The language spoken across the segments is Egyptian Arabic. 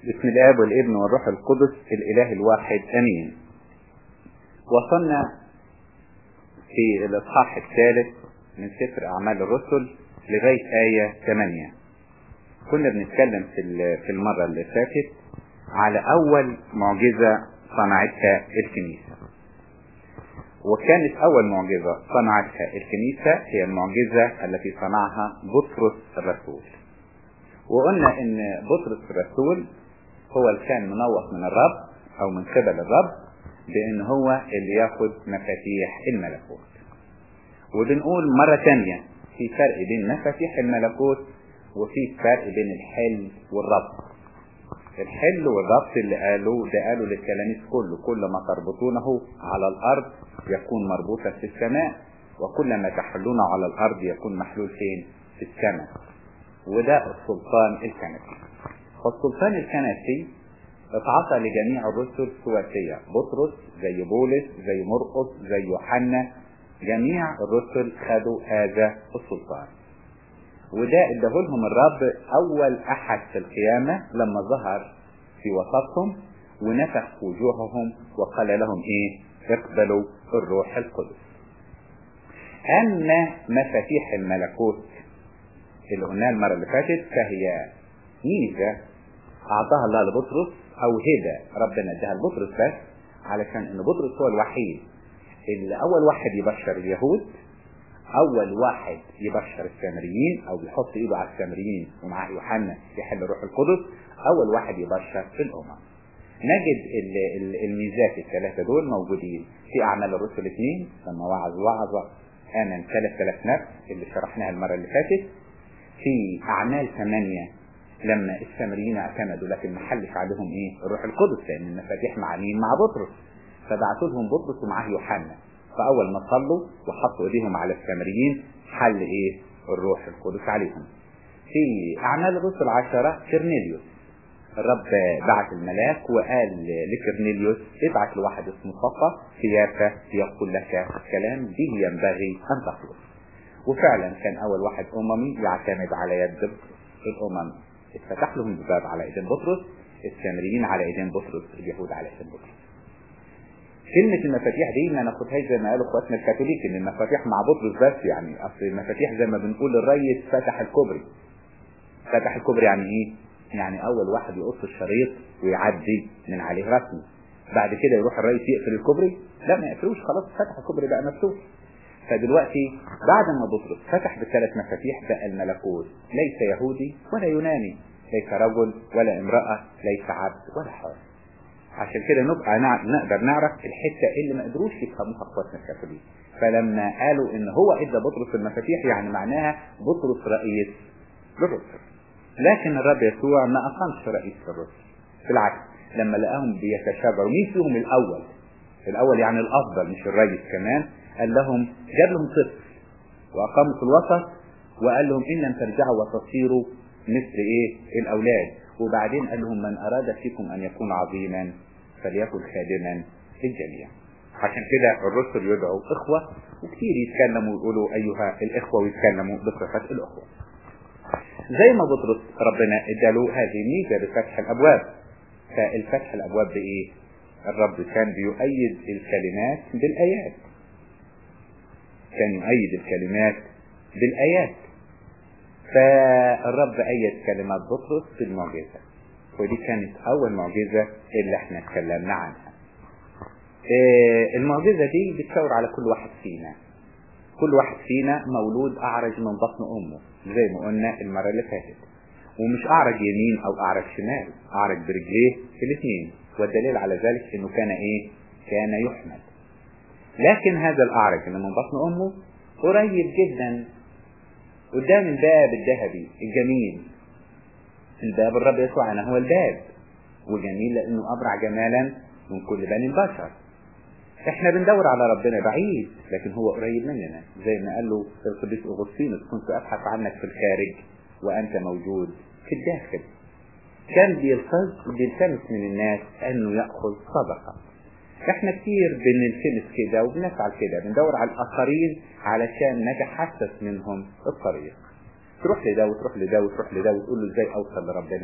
بسم الاب والابن والروح القدس الاله الواحد امين وصلنا في الاصحاح الثالث من سفر اعمال الرسل لغايه ايه 8 كنا بنتكلم في في المره اللي فاتت على اول معجزه صنعتها الكنيسه وكانت اول معجزه صنعتها الكنيسه هي المعجزه التي صنعها بطرس الرسول وقلنا ان بطرس الرسول هو اللي كان منوط من الرب او من قبل الرب بان هو اللي ياخد مفاتيح الملكوت وبنقول مرة تانية في فرق بين مفاتيح الملكوت وفي فرق بين الحل والربط الحل والربط اللي قالوا ده قالوا للتلاميذ كله كل ما تربطونه على الارض يكون مربوطا في السماء وكل ما تحلونه على الارض يكون محلول فين في السماء وده السلطان الكنسي فالسلطان الكنسي اتعطى لجميع الرسل سواسية بطرس زي بولس زي مرقس زي يوحنا جميع الرسل خدوا هذا السلطان وده اداهولهم الرب اول احد في القيامة لما ظهر في وسطهم ونفخ وجوههم وقال لهم ايه اقبلوا الروح القدس اما مفاتيح الملكوت اللي قلناها المرة اللي فاتت فهي ميزة أعطاها الله لبطرس أو هبة ربنا اداها لبطرس بس علشان إن بطرس هو الوحيد اللي أول واحد يبشر اليهود أول واحد يبشر السامريين أو يحط إيده على السامريين ومعاه يوحنا يحل الروح القدس أول واحد يبشر في الأمم نجد الميزات الثلاثة دول موجودين في أعمال الرسل اثنين لما وعظ وعظ آمن 3000 نفس اللي شرحناها المرة اللي فاتت في أعمال ثمانية لما السامريين اعتمدوا لكن ما حلش عليهم ايه الروح القدس لان المفاتيح مع مين مع بطرس فبعتوا لهم بطرس ومعاه يوحنا فاول ما صلوا وحطوا ايديهم على السامريين حل ايه الروح القدس عليهم في اعمال الرسل عشرة كرنيليوس الرب بعت الملاك وقال لكرنيليوس ابعت لواحد اسمه صفا في يافا يقول لك كلام به ينبغي ان تخلص وفعلا كان اول واحد اممي يعتمد على يد الامم اتفتح لهم الباب على ايدين بطرس السامريين على ايدين بطرس اليهود على ايدين بطرس كلمة المفاتيح دي ما ناخدهاش زي ما قالوا اخواتنا الكاثوليك ان المفاتيح مع بطرس بس يعني اصل المفاتيح زي ما بنقول الريس فتح الكوبري فتح الكوبري يعني ايه؟ يعني اول واحد يقص الشريط ويعدي من عليه رسمي بعد كده يروح الرئيس يقفل الكوبري لا ما يقفلوش خلاص فتح الكوبري بقى مفتوح فدلوقتي بعد ما بطرس فتح بالثلاث مفاتيح بقى الملكوت ليس يهودي ولا يوناني ليس رجل ولا امرأة ليس عبد ولا حر عشان كده نبقى نقدر نعرف الحتة اللي ما قدروش يفهموها اخواتنا الكاثوليك فلما قالوا ان هو ادى بطرس المفاتيح يعني معناها بطرس رئيس للرسل لكن الرب يسوع ما اقامش رئيس للرسل بالعكس لما لقاهم بيتشابهوا مين فيهم الاول الاول يعني الافضل مش الرئيس كمان قال لهم جاب لهم طفل واقاموا في الوسط وقال لهم ان لم ترجعوا وتصيروا مثل ايه الاولاد وبعدين قال لهم من اراد فيكم ان يكون عظيما فليكن خادما للجميع عشان كده الرسل يدعوا اخوة وكتير يتكلموا ويقولوا ايها الاخوة ويتكلموا بصفة الاخوة زي ما بطرس ربنا اداله هذه ميزة بفتح الابواب فالفتح الابواب بايه الرب كان بيؤيد الكلمات بالايات كان يؤيد الكلمات بالآيات فالرب أيد كلمات بطرس في المعجزة ودي كانت أول معجزة اللي احنا اتكلمنا عنها اه المعجزة دي بتشاور على كل واحد فينا كل واحد فينا مولود أعرج من بطن أمه زي ما قلنا المرة اللي فاتت ومش أعرج يمين أو أعرج شمال أعرج برجليه في الاثنين والدليل على ذلك إنه كان إيه؟ كان يحمل لكن هذا الأعرج اللي من بطن أمه قريب جدا قدام الباب الذهبي الجميل الباب الرب يسوع أنا هو الباب وجميل لأنه أبرع جمالا من كل بني البشر احنا بندور على ربنا بعيد لكن هو قريب مننا زي ما قال له القديس اغسطينوس كنت ابحث عنك في الخارج وانت موجود في الداخل كان بيلتمس من الناس انه ياخذ صدقه احنا كتير بنلتمس كده وبنفعل كده بندور على الاخرين علشان نتحسس منهم الطريق تروح لده وتروح لده وتروح لده وتقول له ازاي اوصل لربنا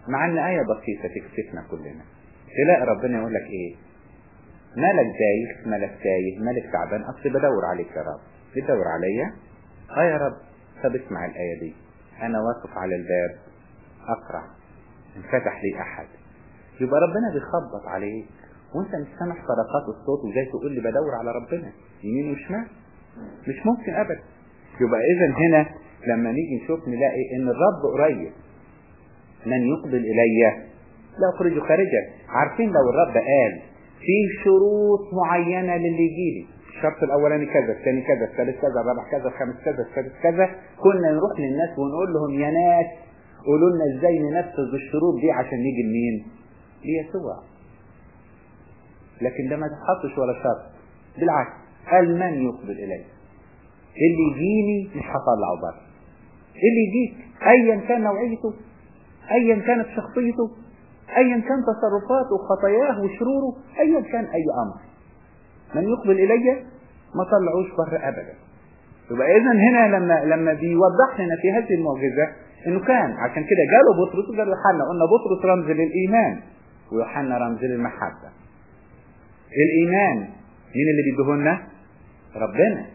مع ان آية بسيطة تكسفنا كلنا تلاقي ربنا يقول لك ايه مالك دايخ مالك تايه مالك تعبان اصل بدور عليك يا رب بتدور عليا اه يا رب طب اسمع الآية دي انا واقف على الباب اقرع انفتح لي احد يبقى ربنا بيخبط عليك وانت مش سامع فرقات الصوت وجاي تقول لي بدور على ربنا يمين وشمال مش ممكن ابدا يبقى اذا هنا لما نيجي نشوف نلاقي ان الرب قريب من يقبل الي لا اخرجه خارجا عارفين لو الرب قال في شروط معينة للي يجي لي الشرط الاولاني كذا الثاني كذا الثالث كذا الرابع كذا الخامس كذا السادس كذا كنا نروح للناس ونقول لهم يا ناس قولوا لنا ازاي ننفذ الشروط دي عشان نيجي لمين ليسوع لكن ده ما تحطش ولا شرط بالعكس قال من يقبل الي اللي يجيني مش هطلعه بره اللي يجيك ايا كان نوعيته ايا كانت شخصيته ايا كان تصرفاته وخطاياه وشروره ايا كان اي امر من يقبل الي ما طلعوش بره ابدا يبقى اذا هنا لما لما بيوضح لنا في هذه المعجزه انه كان عشان كده جاله بطرس وجاله يوحنا قلنا بطرس رمز للايمان ويوحنا رمز للمحبه الايمان مين اللي بيديهولنا ربنا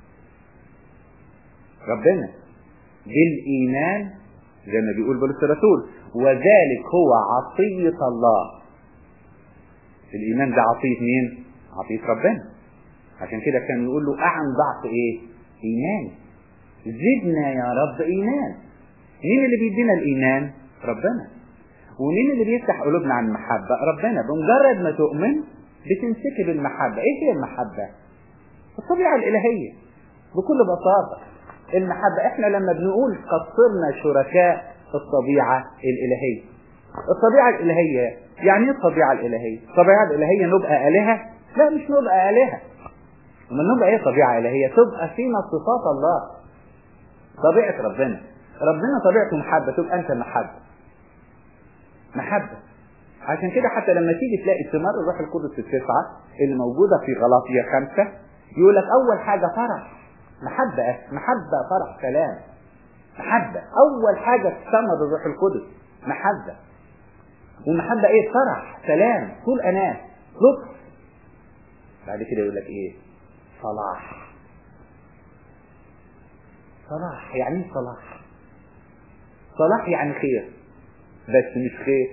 ربنا بالايمان زي ما بيقول بولس الرسول وذلك هو عطية الله الإيمان ده عطية مين؟ عطية ربنا عشان كده كان يقول له أعن ضعف إيه؟ إيمان زدنا يا رب إيمان مين اللي بيدينا الإيمان؟ ربنا ومين اللي بيفتح قلوبنا عن المحبة؟ ربنا بمجرد ما تؤمن بتنسكب المحبة إيه هي المحبة؟ الطبيعة الإلهية بكل بساطة المحبة احنا لما بنقول قصرنا شركاء الطبيعة الإلهية الطبيعة الإلهية يعني ايه الطبيعة الإلهية الطبيعة الإلهية نبقى آلهة لا مش نبقى آلهة ومن نبقى ايه طبيعة إلهية تبقى فينا صفات الله طبيعة ربنا ربنا طبيعته محبة تبقى أنت محبة محبة عشان كده حتى لما تيجي تلاقي ثمار الروح القدس التسعة اللي موجودة في غلاطية خمسة يقول لك أول حاجة فرح محبة محبة فرح سلام محبة أول حاجة ثمر الروح القدس محبة والمحبة إيه فرح سلام طول أناة لطف بعد كده يقول لك إيه صلاح صلاح يعني ايه صلاح صلاح يعني خير بس مش خير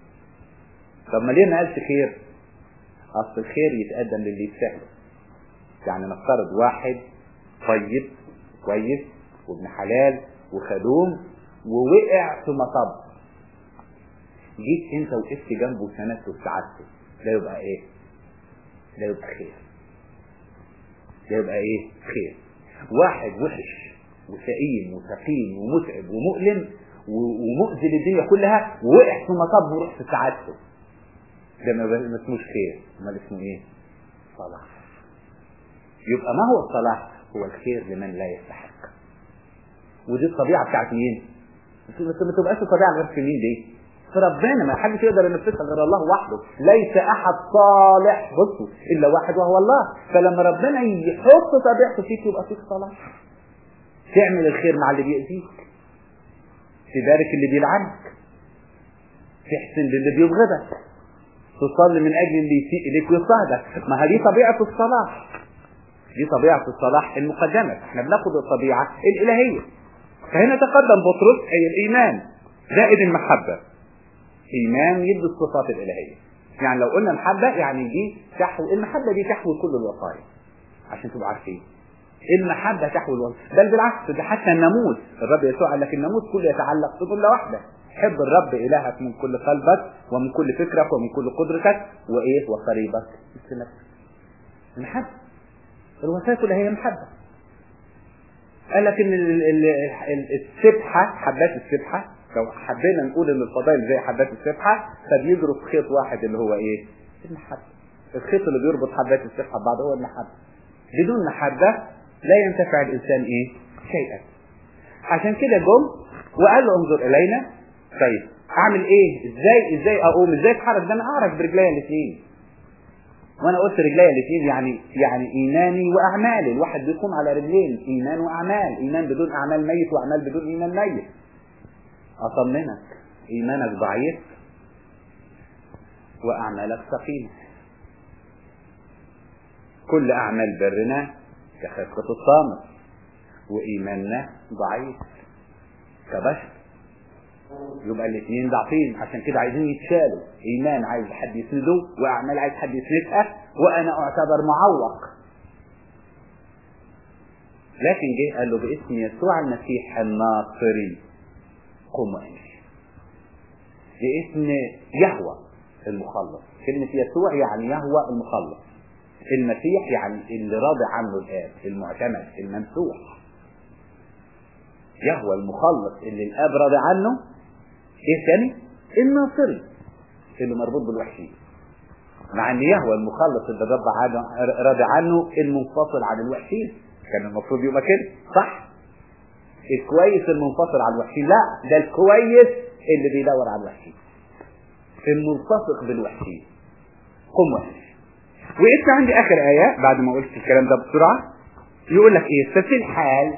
طب ما ليه ما قالش خير اصل الخير يتقدم للي يستاهله يعني نفترض واحد طيب كويس وابن حلال وخدوم ووقع في مطب جيت انت وقفت جنبه وسندته وساعدته ده يبقى ايه ده يبقى خير ده يبقى ايه خير واحد وحش وسئيم وسقيم ومتعب ومؤلم ومؤذي للدنيا كلها ووقع في مطب ورحت ساعدته ده ما اسموش خير امال اسمه ايه صلاح يبقى ما هو الصلاح هو الخير لمن لا يستحق ودي الطبيعه بتاعت مين ما تبقاش الطبيعه غير في مين دي في ربنا ما حدش يقدر ينفذها غير الله وحده ليس احد صالح بصوا الا واحد وهو الله فلما ربنا يحط طبيعته فيك يبقى فيك صلاح تعمل الخير مع اللي بيأذيك تبارك اللي بيلعنك تحسن للي بيبغضك تصلي من اجل اللي يسيء اليك ويصهدك ما هذه طبيعه الصلاح دي طبيعه الصلاح المقدمه احنا بناخد الطبيعه الالهيه فهنا تقدم بطرس اي الايمان زائد المحبه ايمان يدي الصفات الالهيه يعني لو قلنا محبه يعني دي تحوي المحبه دي تحوي كل الوصايا عشان تبقوا عارفين المحبة تحوي الوصايا بل بالعكس ده حتى الناموس الرب يسوع قال لك الناموس كله يتعلق بجملة واحدة حب الرب إلهك من كل قلبك ومن كل فكرك ومن كل قدرتك وإيه وقريبك مثل نفسك المحبة الوصايا كلها هي محبة قال لك إن السبحة حبات السبحة لو حبينا نقول إن الفضائل زي حبات السبحة فبيجروا في خيط واحد اللي هو إيه؟ المحبة الخيط اللي بيربط حبات السبحة ببعض هو المحبة بدون محبة لا ينتفع الإنسان إيه؟ شيئا عشان كده جم وقال له انظر إلينا طيب أعمل إيه؟ إزاي إزاي أقوم؟ إزاي أتحرك؟ ده أنا أعرف برجليا الاثنين وأنا قلت رجليا الاثنين يعني يعني إيماني وأعمالي الواحد بيقوم على رجلين إيمان وأعمال إيمان بدون أعمال ميت وأعمال بدون إيمان ميت أطمنك ايمانك ضعيف واعمالك ثقيله كل اعمال برنا كخفة الصامت وايماننا ضعيف كبشر يبقى الاثنين ضعفين عشان كده عايزين يتشالوا ايمان عايز حد يسنده واعمال عايز حد يسندها وانا اعتبر معوق لكن جه قال له باسم يسوع المسيح الناصري قم وامشي باسم يهوى المخلص كلمة يسوع يعني يهوى المخلص المسيح يعني اللي راضي عنه الآب المعتمد الممسوح يهوى المخلص اللي الآب راضي عنه ايه تاني الناصري اللي مربوط بالوحشين مع ان يهوى المخلص اللي رضى عنه راضي عنه المنفصل عن الوحشين كان المفروض يبقى كده صح الكويس المنفصل عن الوحشين لا ده الكويس اللي بيدور على الوحشين الملتصق بالوحشين قم وحش وقفت عندي اخر ايه بعد ما قلت الكلام ده بسرعه يقول لك ايه ففي الحال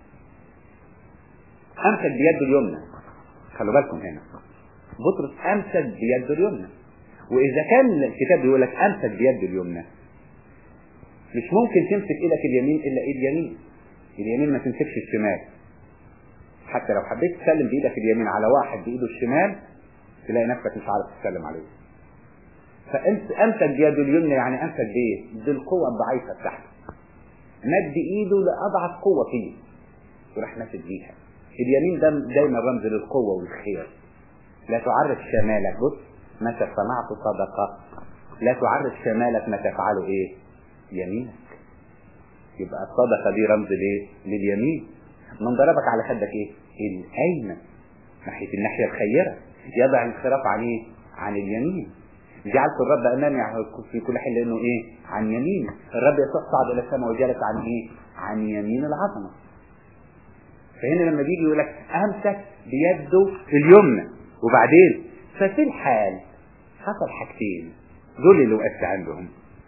امسك بيده اليمنى خلوا بالكم هنا بطرس امسك بيده اليمنى واذا كان الكتاب بيقول لك امسك بيده اليمنى مش ممكن تمسك ايدك اليمين الا ايد يمين اليمين ما تمسكش الشمال حتى لو حبيت تسلم بايدك اليمين على واحد بايده الشمال تلاقي نفسك مش عارف تتكلم عليه فانت امسك بيده اليمنى يعني امسك بايه بالقوه الضعيفه بتاعته مد ايده لاضعف قوه فيه وراح ماسك بيها اليمين ده دايما رمز للقوه والخير لا تعرف شمالك بص متى صنعت صدقه لا تعرف شمالك ما تفعله ايه يمينك يبقى الصدقه دي رمز ليه لليمين من ضربك على خدك ايه الايمن ناحيه الناحيه الخيره يضع الانصراف عن ايه عن اليمين جعلت الرب امامي في كل حين لانه ايه عن يمين الرب يسوع صعد الى السماء وجلس عن ايه عن يمين العظمه فهنا لما بيجي يقول لك امسك بيده اليمنى وبعدين ففي الحال حصل حاجتين دول اللي وقفت عندهم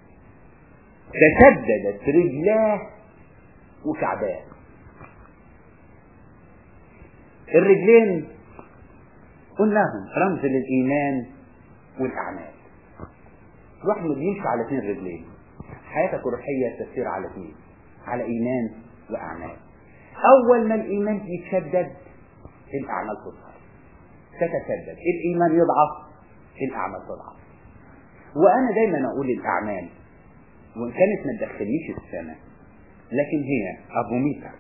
تشددت رجلاه وكعباه الرجلين قلناهم رمز للايمان والاعمال الواحد بيمشي على اثنين رجلين حياتك الروحيه تسير على اثنين على ايمان واعمال اول ما الايمان يتشدد الاعمال تظهر تتشدد الايمان يضعف الاعمال تضعف وانا دايما اقول الاعمال وان كانت ما تدخلنيش السماء لكن هي ابو ميتا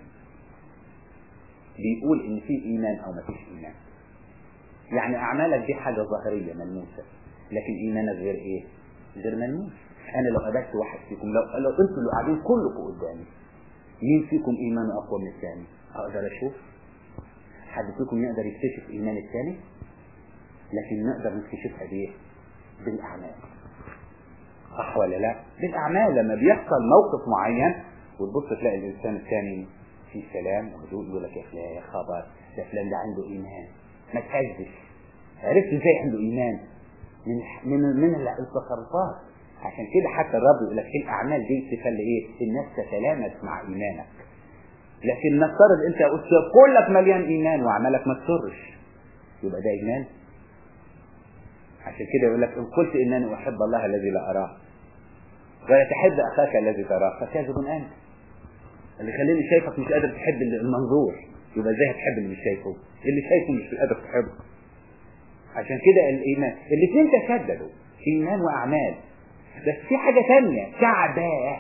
بيقول ان في ايمان او ما فيش ايمان يعني اعمالك دي حاجه ظاهريه ملموسه لكن ايمانك غير ايه غير ملموس انا لو قابلت واحد فيكم لو لو انتوا اللي قاعدين كلكم قدامي مين فيكم ايمانه اقوى من الثاني اقدر اشوف حد فيكم يقدر يكتشف ايمان الثاني لكن نقدر نكتشفها بايه بالاعمال صح ولا لا بالاعمال لما بيحصل موقف معين وتبص تلاقي الانسان الثاني في سلام وهدوء يقول لك يا فلان يا خبر ده فلان ده عنده ايمان ما تهزش عرفت ازاي عنده ايمان من من من التصرفات عشان كده حتى الرب يقول لك الاعمال دي تخلي ايه الناس تتلامس مع ايمانك لكن نفترض انت قلت كلك مليان ايمان واعمالك ما تسرش يبقى ده ايمان عشان كده يقول لك ان قلت انني احب الله الذي لا اراه ولا تحب اخاك الذي تراه فكاذب انت اللي خليني شايفك مش قادر تحب المنظور يبقى ازاي هتحب اللي مش شايفه اللي شايفه مش قادر تحبه عشان كده الايمان الاثنين تشددوا ايمان واعمال بس في حاجة تانية كعباه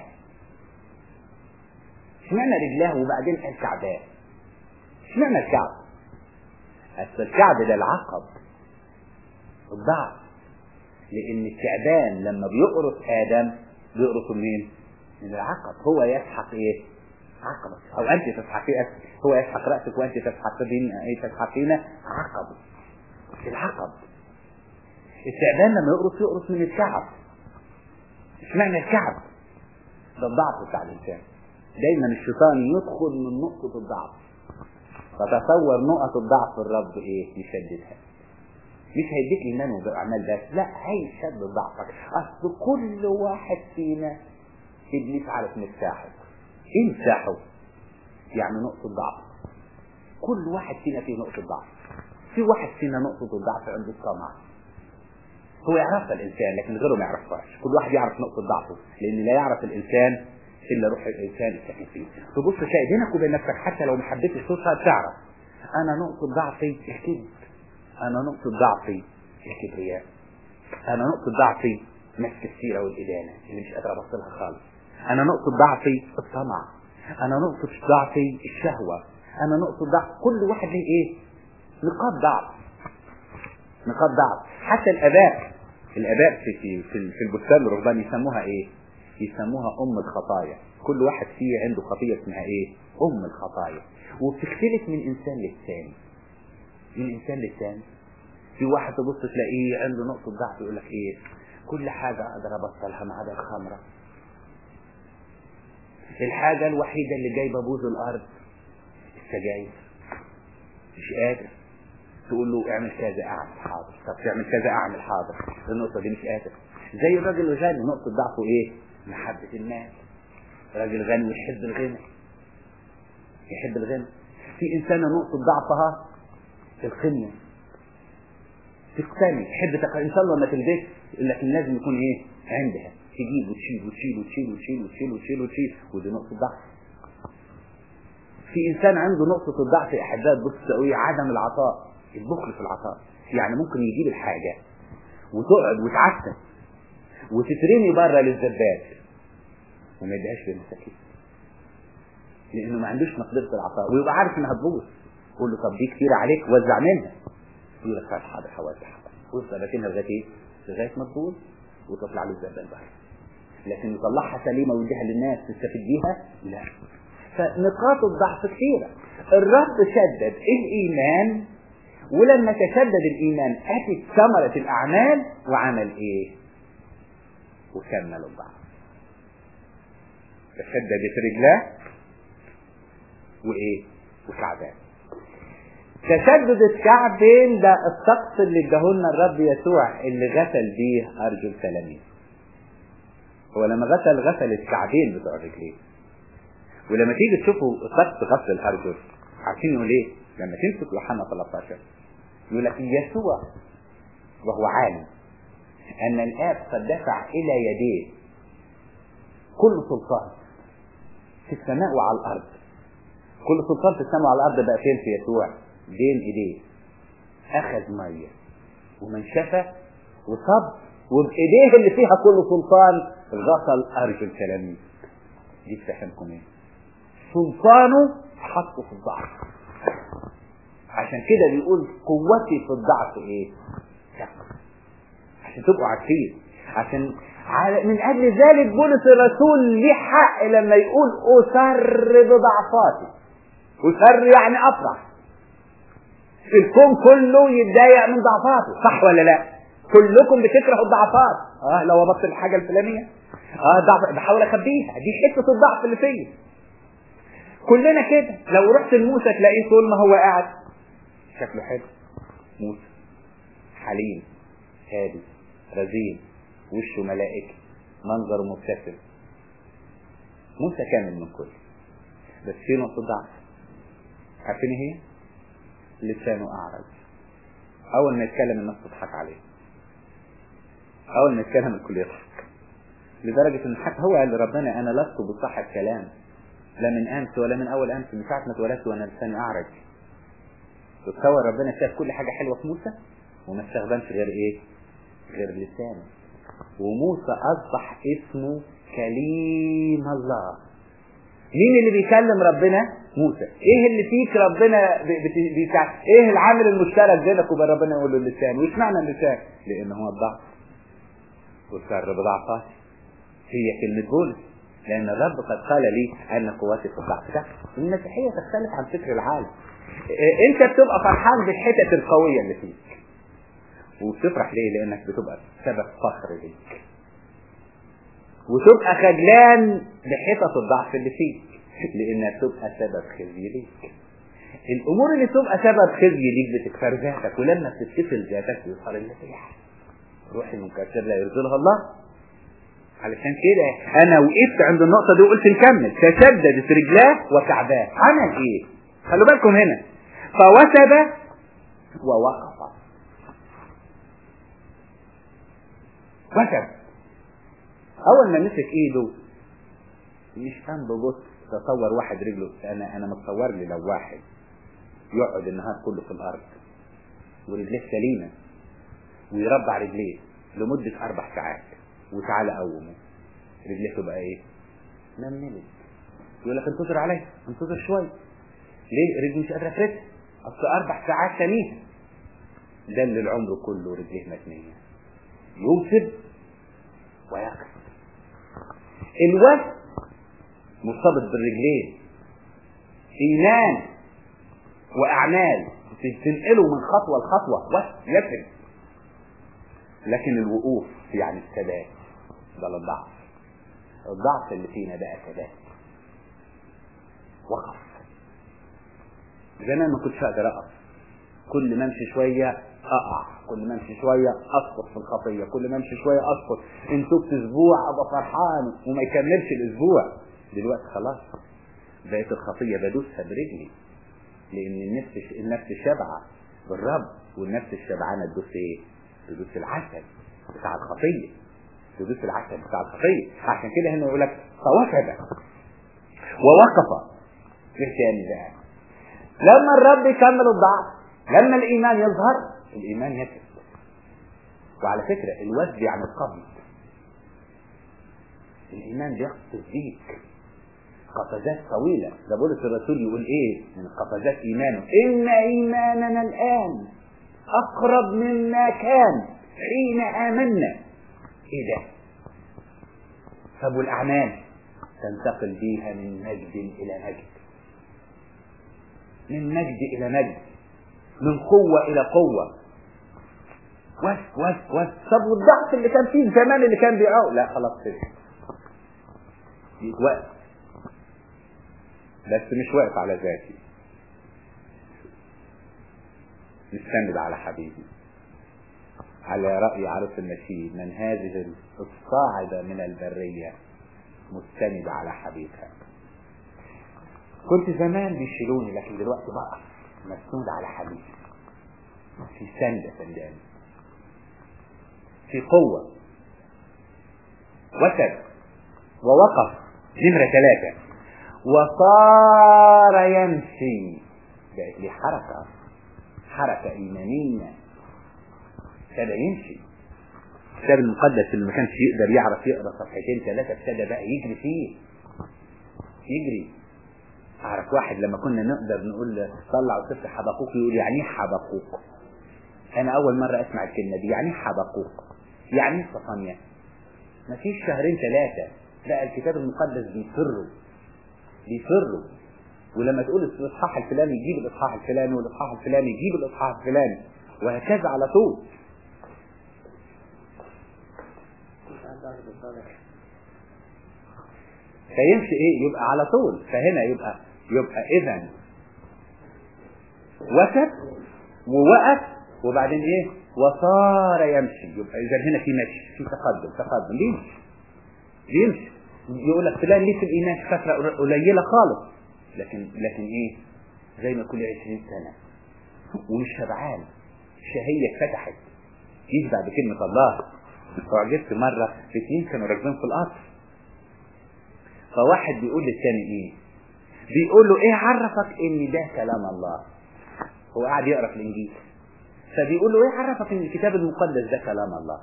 اشمعنى رجلاه وبعدين قال كعباه اشمعنى الكعب اصل الكعب ده العقب الضعف لان الكعبان لما بيقرص ادم بيقرصه منين من العقب هو يسحق ايه عقبك او انت تسحقيه هو يسحق راسك وانت تسحقين ايه تسحقين عقبه العقب التعبان لما يقرص يقرص من الكعب اشمعنى الكعب ده الضعف بتاع الانسان دايما الشيطان يدخل من نقطة الضعف فتصور نقط الضعف الرب ايه يشددها مش هيديك ايمان واعمال بس لا هيشد ضعفك اصل كل واحد فينا ابليس عارف مفتاحه ايه مفتاحه يعني نقطة ضعف كل واحد فينا فيه نقطة ضعف في واحد فينا نقطة الضعف عنده الطمع هو يعرفها الإنسان لكن غيره ما يعرفهاش كل واحد يعرف نقطة ضعفه لأن لا يعرف الإنسان إلا روح الإنسان الساكن فيه تبص تلاقي بينك وبين نفسك حتى لو ما حبيتش توصل تعرف أنا نقطة ضعفي الكذب أنا نقطة ضعفي الكبرياء أنا نقطة ضعفي مسك السيرة والإدانة اللي مش قادر أبص لها خالص أنا نقطة ضعفي الطمع أنا نقطة ضعفي الشهوة أنا نقطة ضعف كل واحد له إيه نقاط ضعف نقاط ضعف حتى الآباء الآباء في في في, في البستان الرهبان يسموها إيه يسموها أم الخطايا كل واحد فيه عنده خطية اسمها إيه أم الخطايا وبتختلف من إنسان للثاني من إنسان للثاني في واحد تبص تلاقيه عنده نقطة ضعف يقول لك إيه كل حاجة أقدر أبطلها ما عدا الخمرة الحاجة الوحيدة اللي جايبة بوز الأرض السجاير مش قادر تقول له اعمل كذا اعمل حاضر طب تعمل كذا اعمل حاضر النقطة دي مش قادر زي الراجل الغني نقطة ضعفه ايه محبة المال راجل غني ويحب الغنى يحب الغنى في انسانة نقطة ضعفها القمة تقتني تحب تق... ان شاء الله ما تلبس لكن لازم يكون ايه عندها تجيب وتشيل وتشيل وتشيل وتشيل وتشيل وتشيل وتشيل ودي نقطة ضعف في انسان عنده نقطة الضعف يا احباب بص تقوي عدم العطاء البخل في العطاء يعني ممكن يجيب الحاجة وتقعد وتعسل وتترمي بره للزبال وما يديهاش للمساكين لانه ما عندوش مقدرة العطاء ويبقى عارف انها تبوظ قول له طب دي كتير عليك وزع منها يقول لك طيب حاضر هوزع حاضر ويفضل لكنها لغايه ايه؟ لغايه ما تبوظ وتطلع له الزبال بره لكن يطلعها سليمه ويديها للناس تستفيد بيها لا فنقاط الضعف كثيره الرب شدد الايمان ولما تشدد الايمان اتت ثمره الاعمال وعمل ايه وكمل الضعف تشددت رجلاه وايه وكعبان تشدد الكعبين ده الطقس اللي اداهولنا الرب يسوع اللي غسل بيه ارجل تلاميذ هو لما غسل غسل الكعبين بتوع الرجلين ولما تيجي تشوفوا طقس غسل الارجل عارفين يقول ايه لما تمسك يوحنا 13 يقول لك يسوع وهو عالم ان الاب قد دفع الى يديه كل سلطان في السماء وعلى الارض كل سلطان في السماء وعلى الارض بقى فين في يسوع بين ايديه اخذ ميه ومنشفه وصب وبايديه اللي فيها كل سلطان غسل ارجل تلاميذ دي تفهمكم ايه سلطانه حطه في الضعف عشان كده بيقول قوتي في الضعف ايه ثقل عشان تبقوا عارفين عشان من اجل ذلك بولس الرسول ليه حق لما يقول اسر بضعفاتي اسر يعني افرح الكون كله يتضايق من ضعفاته صح ولا لا كلكم بتكرهوا الضعفات اه لو ابطل الحاجه الفلانيه اه ضعف بحاول اخبيها دي حته الضعف اللي فيا كلنا كده لو رحت لموسى تلاقيه طول ما هو قاعد شكله حلو موسى حليم هادي رزين وشه ملائكي منظره مبتسم موسى كامل من كل بس في نقطة ضعف عارفين هي؟ لسانه أعرج أول ما يتكلم الناس تضحك عليه أول ما يتكلم الكل يضحك لدرجة إن حتى هو قال لربنا أنا لست بصاحب كلام لا من أمس ولا من أول أمس من ساعة ما اتولدت وأنا لساني أعرج تتصور ربنا شاف كل حاجة حلوة في موسى وما استخدمش غير إيه؟ غير لسانه وموسى أصبح اسمه كليم الله مين اللي بيكلم ربنا موسى ايه اللي فيك ربنا بيتع... ايه العامل المشترك بينك وبين ربنا يقول له اللسان وايش معنى اللسان لان هو الضعف والسر بضعفات هي كلمة بولس لأن الرب قد قال لي أن قوتي في الضعف ده المسيحية تختلف عن فكر العالم أنت بتبقى فرحان بالحتت القوية اللي فيك وبتفرح ليه؟ لأنك بتبقى سبب فخر ليك وتبقى خجلان بحتت الضعف اللي فيك لانها تبقى سبب خزي ليك الامور اللي تبقى سبب خزي ليك بتكسر ذاتك ولما بتتكسر ذاتك يظهر المسيح روح المكسر لا يرضيها الله علشان كده انا وقفت عند النقطة دي وقلت نكمل تشددت رجلاه وكعباه عمل ايه خلوا بالكم هنا فوثب ووقف وكب اول ما مسك ايده مش كان ببص تصور واحد رجله انا انا متصور لي لو واحد يقعد النهار كله في الارض ورجليه سليمه ويربع رجليه لمده اربع ساعات وتعالى قومه رجليه تبقى ايه؟ نملت يقول لك انتظر عليا انتظر شويه ليه؟ رجلي مش قادره افردها اصل اربع ساعات تانية ده اللي العمر كله رجليه متنيه يوسف ويقف الوزن مرتبط بالرجلين ايمان واعمال تنقله من خطوه لخطوه وزن يفرق لكن الوقوف يعني الثبات ده الضعف الضعف اللي فينا بقى ثبات وقف زمان ما كنتش اقدر اقف كل ما امشي شويه اقع كل ما امشي شويه اسقط في الخطيه كل ما امشي شويه اسقط ان تبت اسبوع ابقى فرحان وما يكملش الاسبوع دلوقتي خلاص بقت الخطيه بدوسها برجلي لان النفس النفس شبعه بالرب والنفس الشبعانه تدوس ايه؟ تدوس العسل بتاع الخطيه تدوس العسل بتاع الخطيه عشان كده هنا يقول لك فوكب ووقف ايه تاني بقى؟ لما الرب يكمل الضعف لما الايمان يظهر الايمان يثبت وعلى فكره الوزن يعني القبض الايمان بيقفز بيك قفزات طويله ده بولس الرسول يقول ايه من قفزات ايمانه ان ايماننا الان اقرب مما كان حين امنا ايه ده طب والاعمال تنتقل بيها من مجد الى مجد من مجد الى مجد من قوة الى قوة وس وس وس طب والضغط اللي كان فيه زمان اللي كان بيعوق لا خلاص كده وقف بس مش واقف على ذاتي مستند على حبيبي على رأي عروس النشيد من هذه الصاعدة من البرية مستند على حبيبها كنت زمان بيشيلوني لكن دلوقتي بقى مسنود على حبيبي في سندة سنداني في قوة وثب ووقف نمرة ثلاثة وصار يمشي بقت لي حركة حركة إيمانية ابتدى يمشي الكتاب المقدس اللي ما كانش يقدر يعرف يقرا صفحتين ثلاثة ابتدى بقى يجري فيه يجري اعرف واحد لما كنا نقدر نقول طلع وسفر حبقوق يقول يعني ايه حبقوق انا اول مرة اسمع الكلمة دي يعني ايه حبقوق يعني ايه صفانيا مفيش شهرين ثلاثة لا الكتاب المقدس بيفروا بيفروا ولما تقول الاصحاح الفلاني يجيب الاصحاح الفلاني والاصحاح الفلاني يجيب الاصحاح الفلاني وهكذا على طول فيمشي ايه يبقى على طول فهنا يبقى يبقى اذا وثب ووقف وبعدين ايه وصار يمشي يبقى اذا هنا في مشي في تقدم تقدم بيمشي بيمشي يقول لك فلان ليه في الايمان فتره قليله خالص لكن لكن ايه زي ما كل 20 سنه ومش شبعان شهيه فتحت يشبع بكلمه الله وعجبت مره في اثنين كانوا راكبين في القطر فواحد بيقول للثاني ايه بيقول له ايه عرفك ان ده كلام الله هو قاعد يقرا في الانجيل فبيقول له ايه عرفك ان الكتاب المقدس ده كلام الله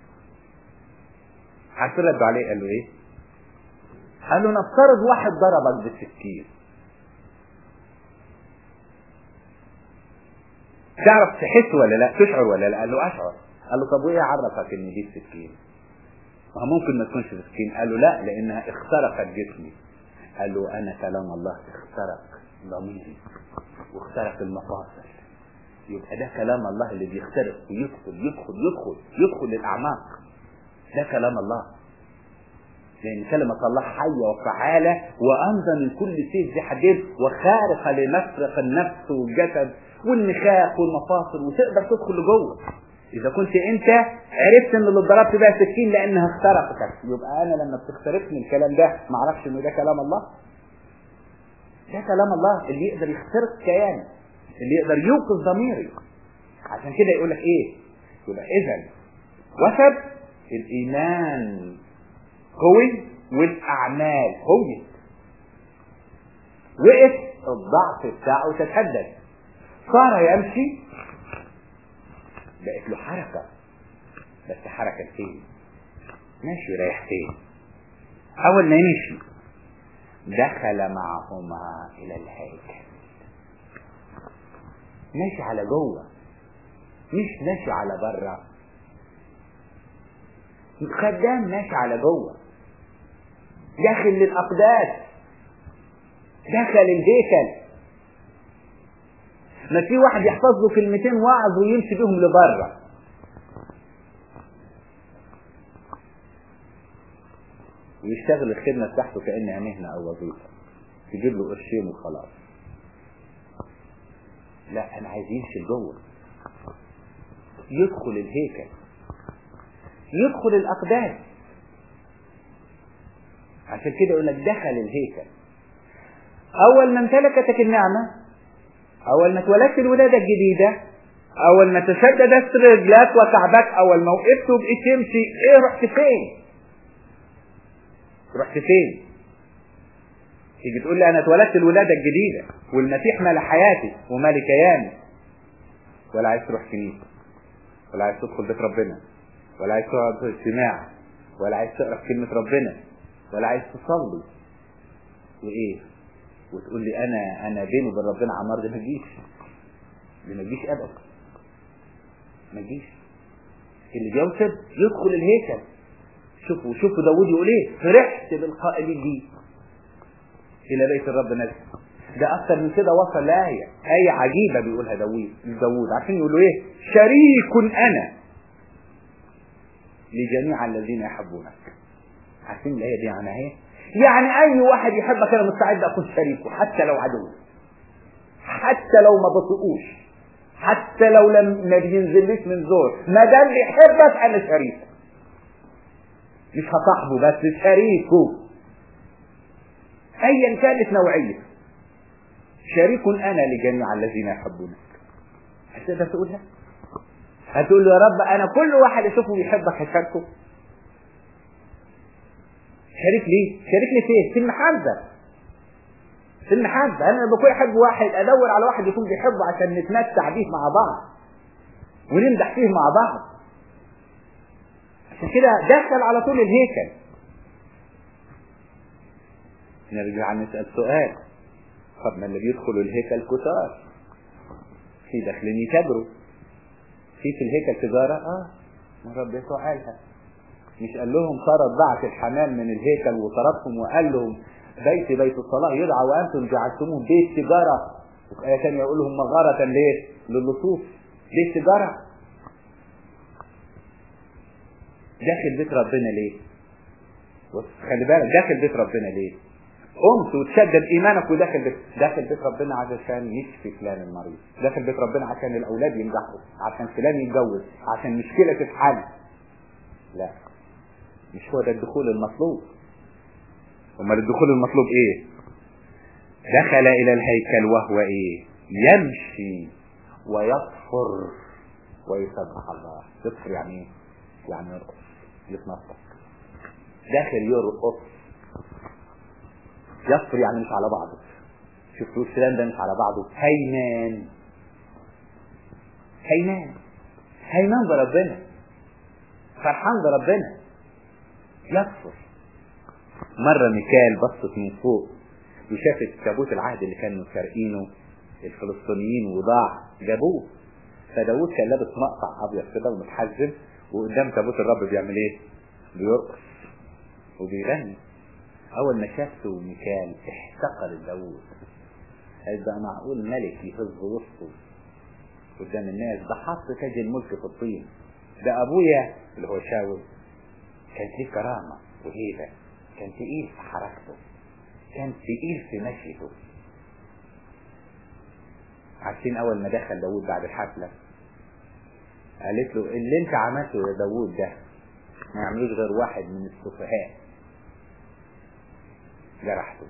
عارفين ردوا عليه قال له ايه قال له نفترض واحد ضربك بالسكين تعرف تحس ولا لا تشعر ولا لا قال له اشعر قال له طب وايه عرفك ان دي السكين ما ممكن ما تكونش سكين قال له لا لانها اخترقت جسمي قال له انا كلام الله اخترق ضميري واخترق المفاصل يبقى ده كلام الله اللي بيخترق ويدخل يدخل يدخل يدخل للاعماق ده كلام الله لأن كلمة الله حية وفعالة وأمضى من كل سيف ذي حديد وخارقة لمفرق النفس والجسد والنخاع والمفاصل وتقدر تدخل لجوه إذا كنت أنت عرفت إن اللي ضربت بيها سكين لأنها اخترقتك يبقى أنا لما بتخترقني الكلام ده ما أعرفش إنه ده كلام الله ده كلام الله اللي يقدر يخترق كياني اللي يقدر يوقظ ضميري عشان كده يقول لك ايه يبقى اذا وثب الايمان قوي والاعمال قوية وقف الضعف بتاعه تتحدد صار يمشي بقت له حركة بس حركة فين ماشي رايح فين اول ما يمشي دخل معهما الى الهيكل ماشي على جوه مش ماشي على بره خدام ماشي على جوه داخل للاقداس دخل الهيكل ما في واحد يحفظ له كلمتين وعظ ويمشي بيهم لبره ويشتغل الخدمة بتاعته كأنها مهنة أو وظيفة تجيب له قرشين وخلاص لا أنا عايز يمشي لجوه يدخل الهيكل يدخل الأقداس عشان كده يقول لك دخل الهيكل أول ما امتلكتك النعمة أول ما اتولدت الولادة الجديدة أول ما تشددت رجلك وكعبك أول ما وقفت وبقيت تمشي إيه رحت فين؟ رحت فين؟ تيجي تقول لي أنا اتولدت الولادة الجديدة والمسيح مال حياتي ومال كياني ولا عايز تروح كنيسة ولا عايز تدخل بيت ربنا ولا عايز تقعد في اجتماع ولا عايز تقرا في كلمة ربنا ولا عايز تصلي وإيه؟ وتقول لي أنا أنا بيني وبين ربنا عمار دي ما تجيش دي ما تجيش أبدا ما تجيش اللي بيوصل يدخل الهيكل شوفوا شوفوا داوود يقول ايه فرحت بالقائلين دي الى بيت الرب نزل ده اكتر من كده وصل لآية آية عجيبة بيقولها داوود داوود عشان يقولوا ايه شريك انا لجميع الذين يحبونك عارفين الآية دي معناها ايه يعني اي واحد يحبك انا مستعد اكون شريكه حتى لو عدو حتى لو ما بطيقوش حتى لو لم ما بينزلش من زور ما دام بيحبك انا شريكه مش هصاحبه بس شريكه ايا كانت نوعية شريك انا لجميع الذين يحبونك هتقدر تقولها هتقول له يا رب انا كل واحد اشوفه بيحبك هشاركه شريك ليه شريك لي فين في المحبة في المحبة انا لما بكون احب واحد ادور على واحد يكون بيحبه عشان نتمتع بيه مع بعض ونمدح فيه مع بعض عشان كده دخل على طول الهيكل نرجع نسأل سؤال طب ما اللي بيدخلوا الهيكل كتار في داخلين يكبروا في في الهيكل تجارة اه ما رب يسوع قالها مش قال لهم طرد بعث الحمام من الهيكل وطردهم وقال لهم بيت بيت الصلاة يدعى وأنتم جعلتموه بيت تجارة وفي آية ثانية يقول لهم مغارة ليه؟ للصوف بيت تجارة داخل بيت ربنا ليه خلي بالك داخل بيت ربنا ليه قمت وتشدد ايمانك وداخل بيت داخل بيت ربنا عشان يشفي فلان المريض داخل بيت ربنا عشان الاولاد ينجحوا عشان فلان يتجوز عشان مشكله تتحل لا مش هو ده الدخول المطلوب امال الدخول المطلوب ايه دخل الى الهيكل وهو ايه يمشي ويصفر ويسبح الله يصفر يعني ايه يعني يرقص يتنطط داخل يرقص يصفر يعني مش على بعضه شفتوا الكلام ده مش على بعضه هيمان هيمان هيمان بربنا فرحان بربنا يصفر مرة ميكال بصت من فوق وشافت تابوت العهد اللي كانوا سارقينه الفلسطينيين وضاع جابوه فداود كان لابس مقطع ابيض كده ومتحزم وقدام تابوت الرب بيعمل ايه بيرقص وبيغني اول ما شافته ميكال احتقر داود قال بقى معقول ملك يهز وسطه قدام الناس ده حط تاج الملك في الطين ده ابويا اللي هو شاول كان فيه كرامة وهيبة كان تقيل في حركته كان تقيل في مشيته عارفين اول ما دخل داود بعد الحفلة قالت له اللي انت عملته يا داود ده ما يعملوش غير واحد من السفهاء جرحته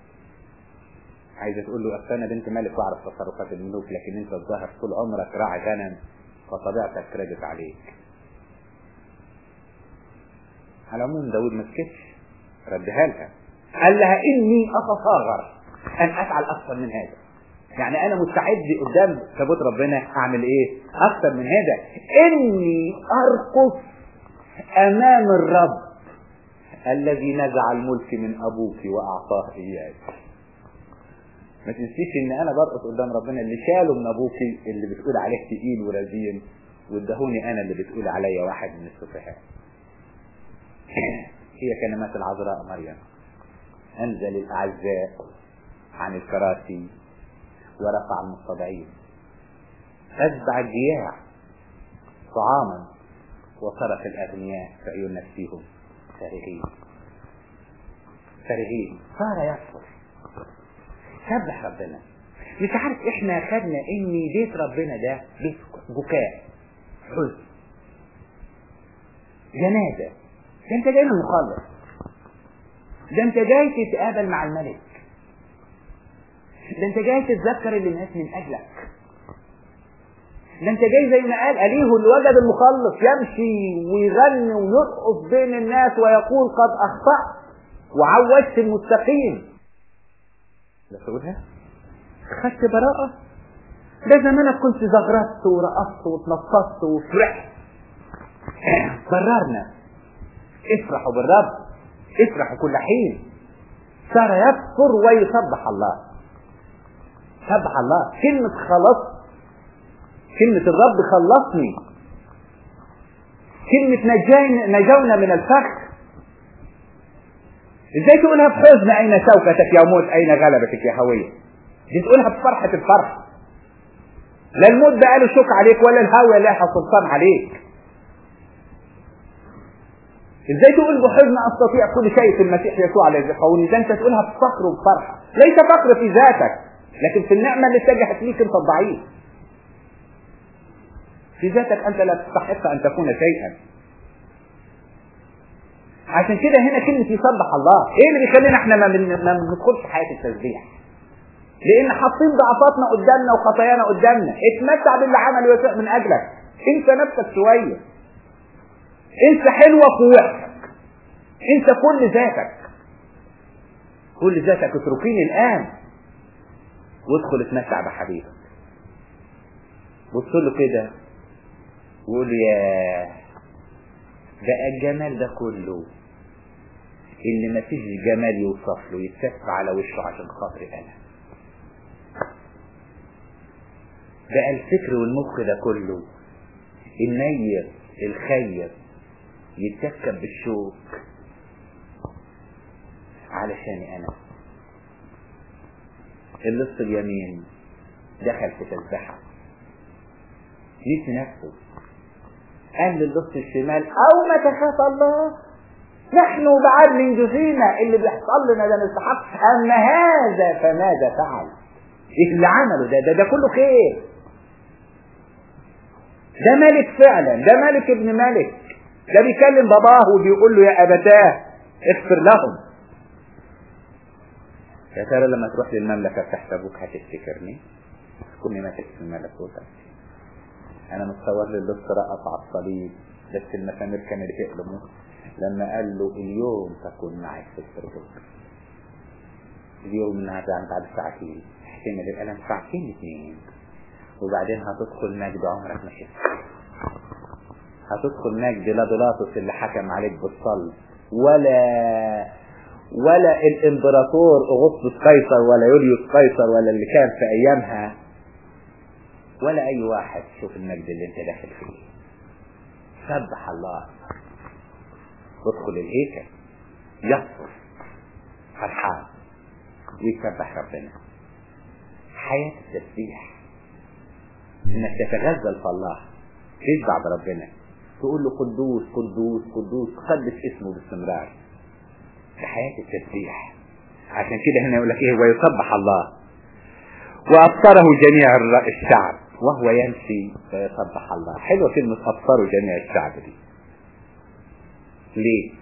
عايزه تقول له اصل انا بنت ملك واعرف تصرفات الملوك لكن انت الظاهر طول عمرك راعي غنم فطبيعتك ردت عليك على العموم داود ما سكتش ردها لها قال لها اني اتصاغر ان افعل اكثر من هذا يعني انا مستعد قدام ثبوت ربنا اعمل ايه اكثر من هذا اني ارقص امام الرب الذي نزع الملك من ابوك واعطاه اياك ما تنسيش ان انا برقص قدام ربنا اللي شاله من ابوك اللي بتقول عليه تقيل ورزين وادهوني انا اللي بتقول عليا واحد من السفهاء هي كلمات العذراء مريم انزل الاعزاء عن الكراسي ورفع المستضعين اتبع الجياع طعاما وصرف الاغنياء في عيون نفسهم فارغين فارغين صار يصبر سبح ربنا مش عارف احنا خدنا ان بيت ربنا ده بيت بكاء حزن جنازة ده انت جاي مخلص ده انت جاي تتقابل مع الملك ده انت جاي تتذكر اللي مات من اجلك ده انت جاي زي ما قال اليه اللي وجد المخلص يمشي ويغني ويرقص بين الناس ويقول قد اخطأت وعوجت المستقيم ده تقولها خدت براءة ده زمانك كنت زغرت ورقصت واتنططت وفرحت بررنا افرحوا بالرب افرحوا كل حين صار يكفر ويسبح الله سبح الله كلمة خلص كلمة الرب خلصني كلمة نجين نجونا من الفخ ازاي تقولها بحزن اين شوكتك يا موت اين غلبتك يا هوية دي تقولها بفرحة الفرح لا الموت بقى له شوك عليك ولا الهوى لها سلطان عليك ازاي تقول بحزن استطيع كل شيء في المسيح يسوع الذي قولي ده انت تقولها بفخر وبفرحة ليس فخر في ذاتك لكن في النعمة اللي اتجهت ليك انت الضعيف في ذاتك انت لا تستحق ان تكون شيئا عشان كده هنا كلمة يسبح الله ايه اللي بيخلينا احنا ما بندخلش حياة التسبيح لان حاطين ضعفاتنا قدامنا وخطايانا قدامنا اتمتع باللي عمله يسوع من اجلك انسى نفسك شوية انسى حلوة في وحشك انسى كل ذاتك كل ذاتك اتركيني الان وادخل اتمتع بحبيبك بص له كده وقول له يا بقى الجمال ده كله اللي ما فيش جمال يوصف له يتسف على وشه عشان خاطري انا بقى الفكر والمخ ده كله النير الخير يتكب بالشوك علشاني انا اللص اليمين دخل في تسبحة نسي نفسه قال للص الشمال او ما تخاف الله نحن بعد من جزينا اللي بيحصل لنا ده نستحق اما هذا فماذا فعل ايه اللي عمله ده ده, ده كله خير ده ملك فعلا ده ملك ابن ملك ده بيكلم باباه وبيقول له يا ابتاه اغفر لهم يا ترى لما تروح للمملكة تحت ابوك هتفتكرني كوني ماتت في الملكوت انا متصور لي اللص رقص على الصليب بس المسامير كانت تقلمه لما قال له اليوم تكون معي في الفردوس اليوم انها بعد ساعتين احتمل الالم ساعتين اثنين وبعدين هتدخل مجد عمرك ما شفت هتدخل مجد لا بيلاطس اللي حكم عليك بالصلب ولا ولا الامبراطور اغسطس قيصر ولا يوليوس قيصر ولا اللي كان في ايامها ولا اي واحد شوف المجد اللي انت داخل فيه سبح الله وادخل الهيكل يصف فرحان ويسبح ربنا حياة التسبيح انك تتغزل في الله تشبع بربنا تقول له قدوس قدوس قدوس تقدس اسمه باستمرار في حياة التسبيح عشان كده هنا يقول لك ايه ويسبح الله وأبصره جميع الشعب وهو يمشي فيسبح الله حلوة كلمة أبصره جميع الشعب دي ليه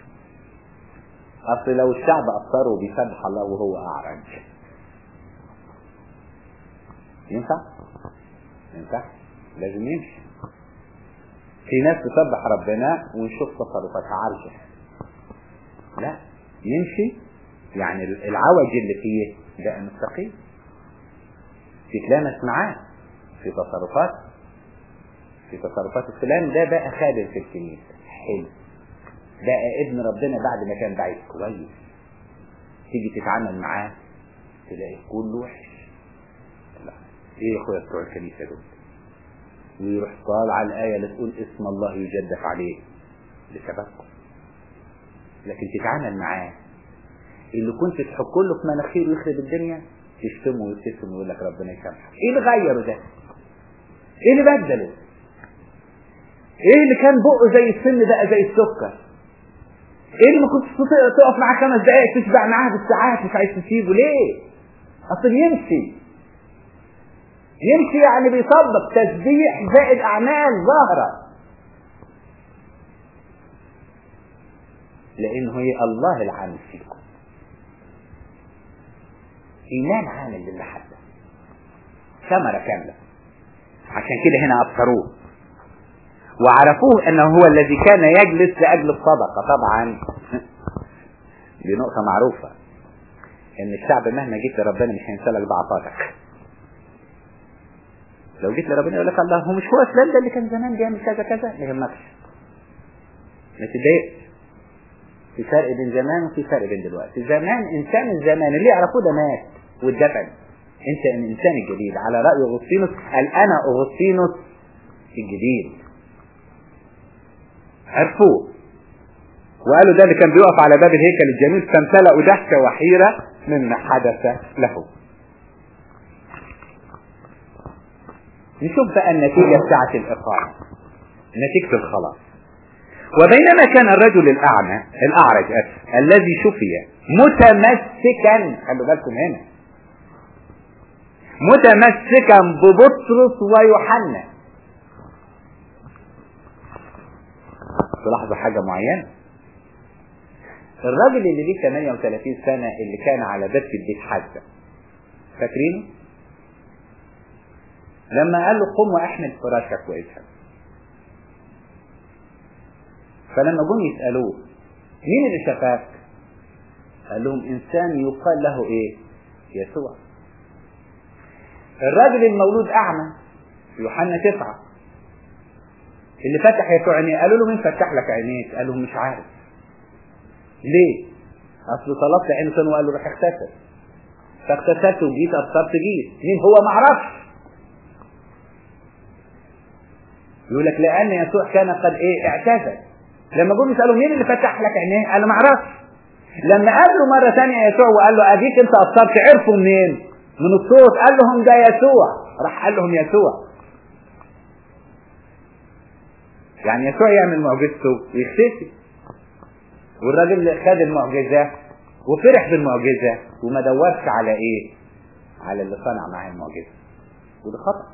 أصل لو الشعب أبصره بيسبح الله وهو أعرج ينفع؟ ينفع؟ لازم يمشي في ناس تسبح ربنا ونشوف تصرفاتها عالجة لا يمشي يعني العوج اللي فيه ده مستقيم تتلامس معاه في تصرفات في تصرفات الفلان ده بقى خادم في الكنيسة حلو بقى ابن ربنا بعد ما كان بعيد كويس تيجي تتعامل معاه تلاقي كله وحش لا ايه يا اخويا بتوع الكنيسة دول ويروح طالع الآية اللي تقول اسم الله يجدف عليه لسببكم لكن تتعامل معاه اللي كنت تحك له في مناخيره ويخرب الدنيا تشتمه ويبتسم ويقول لك ربنا يسامحك ايه اللي غيره ده؟ ايه اللي بدله؟ ايه اللي كان بقه زي السن بقى زي السكر؟ ايه اللي ما كنتش تقف معاه خمس دقايق تشبع معاه بالساعات مش عايز تسيبه ليه؟ اصل يمشي يمشي يعني بيطبق تسبيح زائد اعمال ظاهره لانه هي الله العامل فيكم ايمان عامل للمحبه ثمره كامله عشان كده هنا ابصروه وعرفوه انه هو الذي كان يجلس لاجل الصدقه طبعا دي نقطه معروفه ان الشعب مهما جيت لربنا مش هينسالك ضعفاتك لو جيت لربنا يقول لك الله هو مش هو فلان ده اللي كان زمان بيعمل كذا كذا ما يهمكش ما تتضايقش في فرق بين زمان وفي فرق بين دلوقتي زمان انسان الزمان اللي يعرفوه ده مات واتدفن انت الانسان الجديد على راي اغسطينوس قال انا اغسطينوس الجديد عرفوه وقالوا ده اللي كان بيقف على باب الهيكل الجميل فامتلأوا ضحكة وحيرة مما حدث له نشوف بقى النتيجة بتاعت الإقامة نتيجة الخلاص وبينما كان الرجل الأعمى الأعرج أسف الذي شفي متمسكا خلوا بالكم هنا متمسكا ببطرس ويوحنا تلاحظوا حاجة معينة الراجل اللي ليه 38 سنة اللي كان على باب البيت حاجة فاكرينه؟ لما قال له قم واحمل فراشك واذهب فلما جم يسألوه مين اللي شفاك؟ قال لهم إنسان يقال له إيه؟ يسوع الراجل المولود أعمى يوحنا تسعة اللي فتح يسوع عينيه قالوا له مين فتح لك عينيك؟ قال لهم مش عارف ليه؟ أصل طلبت عينه كان وقال له روح اغتسل فاغتسلت وجيت أبصرت جيت مين هو معرفش يقول لك لأن يسوع كان قد إيه اعتزل لما جم يسألوا مين اللي فتح لك عينيه؟ قال له معرفش لما قابله مرة ثانية يسوع وقال له أديك أنت أبصرت عرفوا منين؟ من الصوت قال لهم ده يسوع راح قال لهم يسوع يعني يسوع يعمل معجزته ويختفي والراجل خد المعجزة وفرح بالمعجزة وما دورش على ايه على اللي صنع معاه المعجزة وده خطأ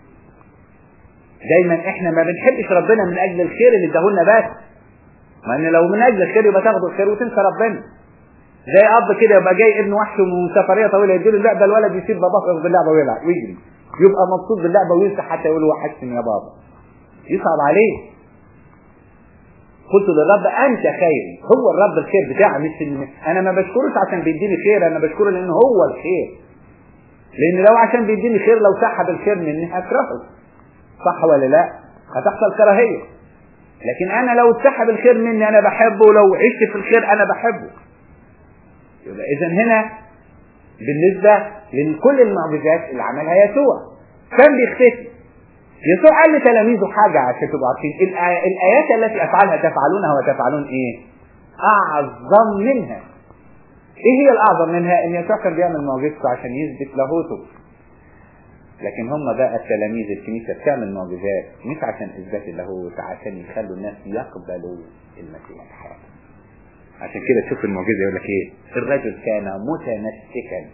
دايما احنا ما بنحبش ربنا من اجل الخير اللي اداهولنا بس ما ان لو من اجل الخير يبقى تاخد الخير وتنسى ربنا زي اب كده يبقى جاي ابن وحش من سفريه طويله يديله اللعبه الولد يسيب باباه ياخد اللعبه ويلعب ويجري يبقى مبسوط باللعبه وينسى حتى يقول وحشتني يا بابا يصعب عليه قلت للرب انت خيري هو الرب الخير بتاعي مش إن انا ما بشكرش عشان بيديني خير انا بشكره لان هو الخير لان لو عشان بيديني خير لو سحب الخير مني هكرهه صح ولا لا هتحصل كراهيه لكن انا لو اتسحب الخير مني انا بحبه ولو عشت في الخير انا بحبه يبقى اذا هنا بالنسبه لكل المعجزات اللي عملها يسوع كان بيختفي يسوع قال لتلاميذه حاجة عشان تبقوا عارفين الآيات التي أفعلها تفعلونها وتفعلون إيه؟ أعظم منها. إيه هي الأعظم منها؟ إن يسوع كان بيعمل معجزته عشان يثبت لاهوته. لكن هم بقى التلاميذ الكنيسة بتعمل معجزات مش عشان إثبات اللاهوت عشان يخلوا الناس يقبلوا المسيح في حياتهم. عشان كده تشوف المعجزة يقول لك إيه؟ الرجل كان متمسكا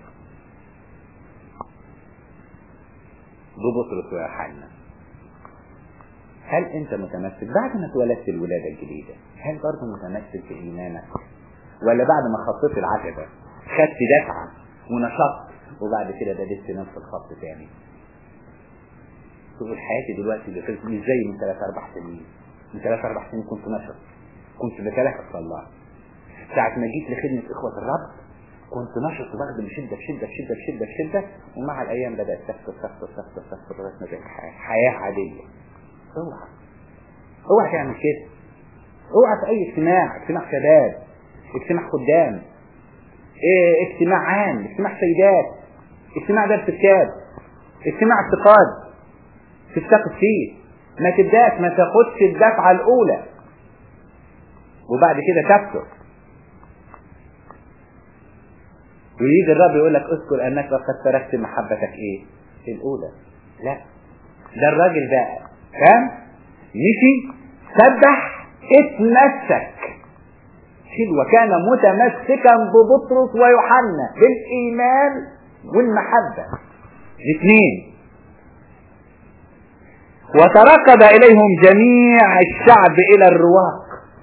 ببطرس ويوحنا هل انت متمسك بعد ما اتولدت الولادة الجديدة هل برضه متمسك في ايمانك ولا بعد ما خطيت العتبة خدت دفعة ونشطت وبعد كده بدست نفس الخط تاني تقول حياتي دلوقتي اللي فاتت مش زي من ثلاث اربع سنين من ثلاث اربع سنين كنت نشط كنت بتلهف الله ساعة ما جيت لخدمة اخوة الرب كنت نشط وبخدم بشدة بشدة بشدة بشدة بشدة ومع الايام بدأت تخسر تخسر تخسر تخسر لغاية ما بقت حياة حياة عادية اوعى اوعى تعمل كده اوعى في اي اجتماع اجتماع شباب اجتماع خدام ايه اجتماع عام اجتماع سيدات اجتماع درس كتاب اجتماع اعتقاد تفتقد فيه ما تبداش ما تاخدش الدفعة الاولى وبعد كده تكثر ويجي الرب يقول لك اذكر انك قد تركت محبتك ايه الاولى لا ده الراجل ده كان مشي سبح اتمسك شيل وكان متمسكا ببطرس ويوحنا بالايمان والمحبه الاثنين وتركب اليهم جميع الشعب الى الرواق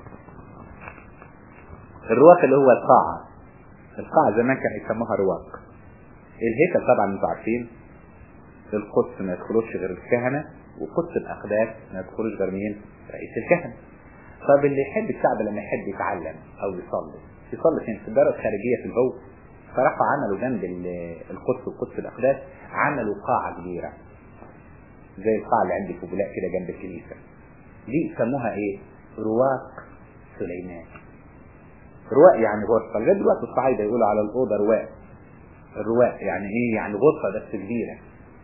الرواق اللي هو القاعه القاعه زمان كانوا يسموها رواق الهيكل طبعا انتوا عارفين القدس ما يدخلوش غير الكهنه وقدس الاقداس ما يدخلوش غير مين رئيس الكهنه طب اللي يحب الشعب لما يحب يتعلم او يصلي يصلي فين في الدار الخارجيه في الهو فراحوا عملوا جنب القدس وقدس الاقداس عملوا قاعه كبيره زي القاعه اللي عندي في بولاق كده جنب الكنيسه دي سموها ايه رواق سليمان رواق يعني غرفه لغايه دلوقتي الصعايده يقولوا على الاوضه رواق الرواق يعني ايه يعني غرفه بس كبيره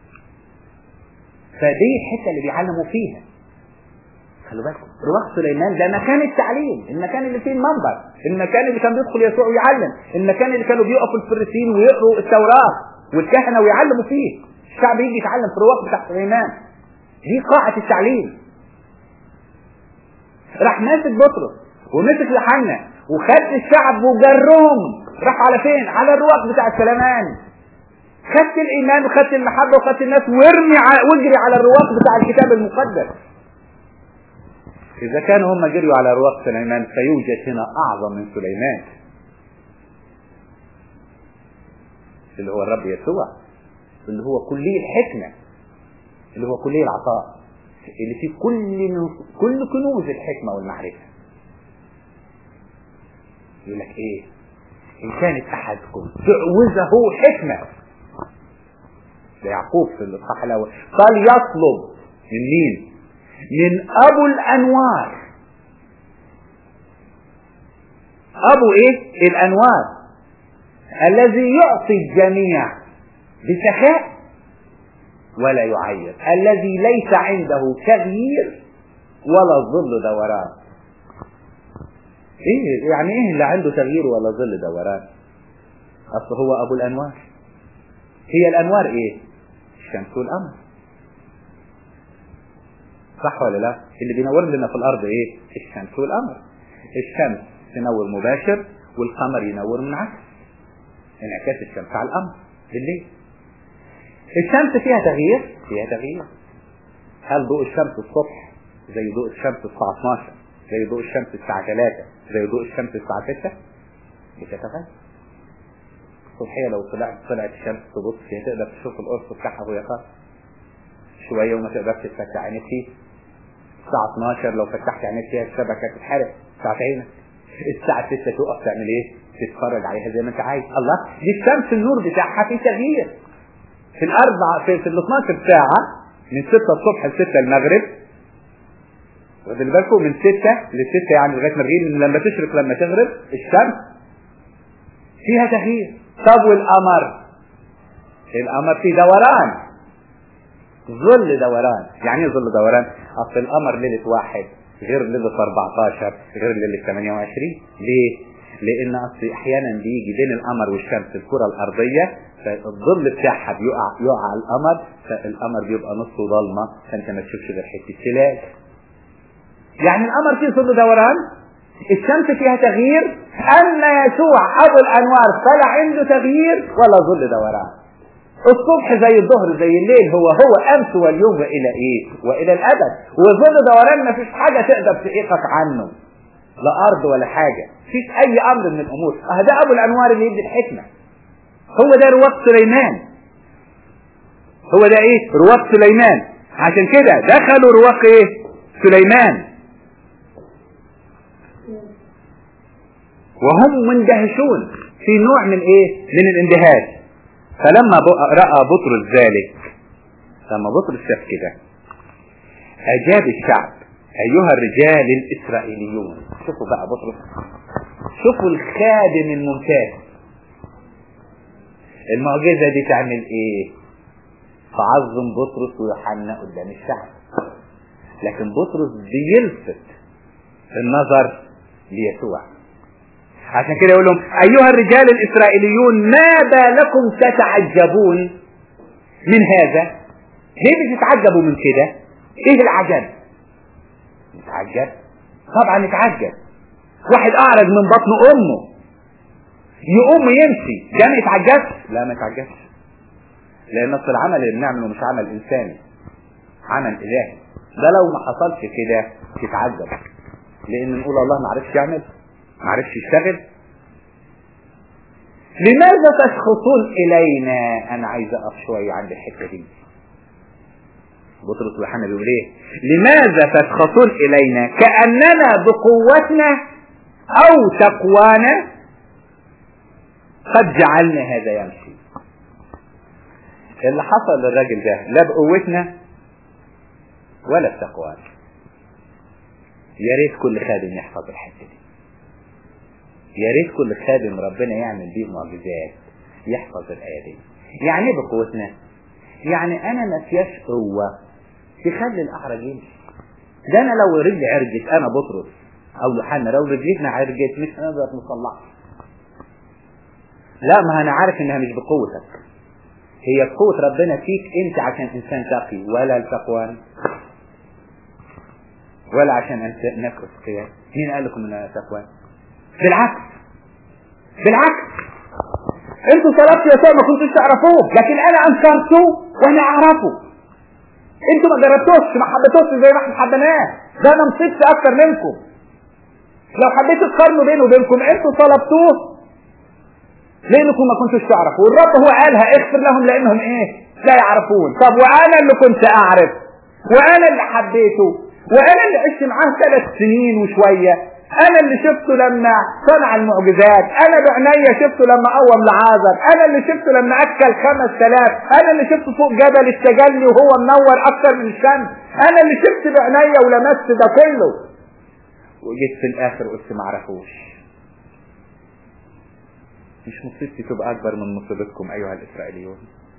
فدي الحته اللي بيعلموا فيها خلوا بالكم رواق سليمان ده مكان التعليم المكان اللي فيه المنبر المكان اللي كان بيدخل يسوع ويعلم المكان اللي كانوا بيقفوا الفريسيين ويقروا التوراة والكهنة ويعلموا فيه الشعب يجي يتعلم في الرواق بتاع سليمان دي قاعة التعليم راح ماسك بطرس ومسك يوحنا وخد الشعب وجرهم راح على فين على الرواق بتاع سليمان خدت الايمان وخدت المحبه وخدت الناس وارمي واجري على الرواق بتاع الكتاب المقدس إذا كانوا هم جريوا على رواق سليمان فيوجد هنا أعظم من سليمان اللي هو الرب يسوع اللي هو كلية الحكمة اللي هو كلية العطاء اللي فيه كل كل كنوز الحكمة والمعرفة يقول لك ايه ان كانت احدكم تعوزه حكمة ده يعقوب في الاصحاح الاول قال يطلب من مين من ابو الانوار ابو ايه الانوار الذي يعطي الجميع بسخاء ولا يعير الذي ليس عنده تغيير ولا ظل دوران ايه يعني ايه اللي عنده تغيير ولا ظل دوران اصل هو ابو الانوار هي الانوار ايه الشمس والقمر صح ولا لا اللي بينور لنا في الارض ايه الشمس والقمر الشمس تنور مباشر والقمر ينور منعكس انعكاس الشمس على القمر بالليل الشمس فيها تغيير فيها تغيير هل ضوء الشمس الصبح زي ضوء الشمس الساعة 12 زي ضوء الشمس الساعة 3 زي ضوء الشمس الساعة 6 بتتغير الصبحية لو طلعت طلعت الشمس تبص فيها تقدر تشوف القرص بتاعها وهي طالعة شوية وما تقدرش تفتح عينيك فيه الساعة 12 لو فتحت عينيك فيها الشبكة تتحرق ساعة عينك الساعة 6 تقف تعمل ايه؟ تتفرج عليها زي ما انت عايز الله دي الشمس النور بتاعها في تغيير في الأربع في, في ال 12 ساعة من 6 الصبح ل 6 المغرب واخدين بالكم من 6 ل 6 يعني لغاية ما تغيب لما تشرق لما تغرب الشمس فيها تغيير طب والقمر القمر فيه دوران ظل دوران يعني ايه ظل دوران اصل القمر ليلة واحد غير ليلة 14 غير ليلة 28 ليه لان اصل احيانا بيجي بين القمر والشمس الكرة الارضية فالظل بتاعها بيقع يقع على القمر فالقمر بيبقى نصه ضلمة فانت ما تشوفش غير حتة سلاج يعني القمر فيه ظل دوران الشمس فيها تغيير اما يسوع ابو الانوار فلا عنده تغيير ولا ظل دوران الصبح زي الظهر زي الليل هو هو امس واليوم والى ايه والى الابد وظل دوران ما فيش حاجه تقدر تعيقك عنه لا ارض ولا حاجه فيش اي امر من الامور اه ده ابو الانوار اللي يدي الحكمه هو ده رواق سليمان هو ده ايه رواق سليمان عشان كده دخلوا رواق ايه سليمان وهم مندهشون في نوع من ايه من الاندهاش فلما رأى بطرس ذلك لما بطرس شاف كده اجاب الشعب ايها الرجال الاسرائيليون شوفوا بقى بطرس شوفوا الخادم الممتاز المعجزة دي تعمل ايه تعظم بطرس ويوحنا قدام الشعب لكن بطرس بيلفت النظر ليسوع عشان كده يقول لهم ايها الرجال الاسرائيليون ما بالكم تتعجبون من هذا ليه بتتعجبوا من كده ايه العجب نتعجب طبعا نتعجب واحد اعرج من بطن امه يقوم يمشي ده ما يتعجبش لا ما يتعجبش لان اصل العمل اللي بنعمله مش عمل انساني عمل الهي ده لو ما حصلش كده تتعجب لان نقول الله ما عرفش يعمل ما عرفش يشتغل لماذا تشخصون الينا انا عايز اقف شويه عند الحته دي بطرس ويوحنا بيقول ايه لماذا تشخصون الينا كاننا بقوتنا او تقوانا قد جعلنا هذا يمشي اللي حصل للراجل ده لا بقوتنا ولا بتقوانا يا ريت كل خادم يحفظ الحته دي يا ريت كل خادم ربنا يعمل بيه معجزات يحفظ الايه دي يعني ايه بقوتنا يعني انا ما فيهاش قوه تخلي الاحرج يمشي ده انا لو رجلي عرجت انا بطرس او يوحنا لو رجلتنا عرجت مش هنقدر نصلحها لا ما انا عارف انها مش بقوتك هي بقوة ربنا فيك انت عشان انسان تقي ولا التقوى ولا عشان انت نفس قيام مين قال لكم انها تقوى بالعكس بالعكس انتوا طلبتوا يسوع ما كنتوش تعرفوه لكن انا انكرته وانا اعرفه انتوا ما جربتوش ما حبيتوش زي ما احنا حبيناه ده انا مصيبتي اكتر منكم لو حبيتوا تقارنوا بينه وبينكم انتوا طلبتوه لانكم ما كنتوش تعرفوا والرب هو قالها اغفر لهم لانهم ايه لا يعرفون طب وانا اللي كنت اعرف وانا اللي حبيته وانا اللي عشت معاه ثلاث سنين وشويه انا اللي شفته لما صنع المعجزات انا بعينيا شفته لما قوم لعازر انا اللي شفته لما اكل خمس تلاف انا اللي شفته فوق جبل التجلي وهو منور اكتر من الشمس انا اللي شفت بعينيا ولمست ده كله وجيت في الاخر قلت ما عرفوش مش مصيبتي تبقى اكبر من مصيبتكم ايها الاسرائيليون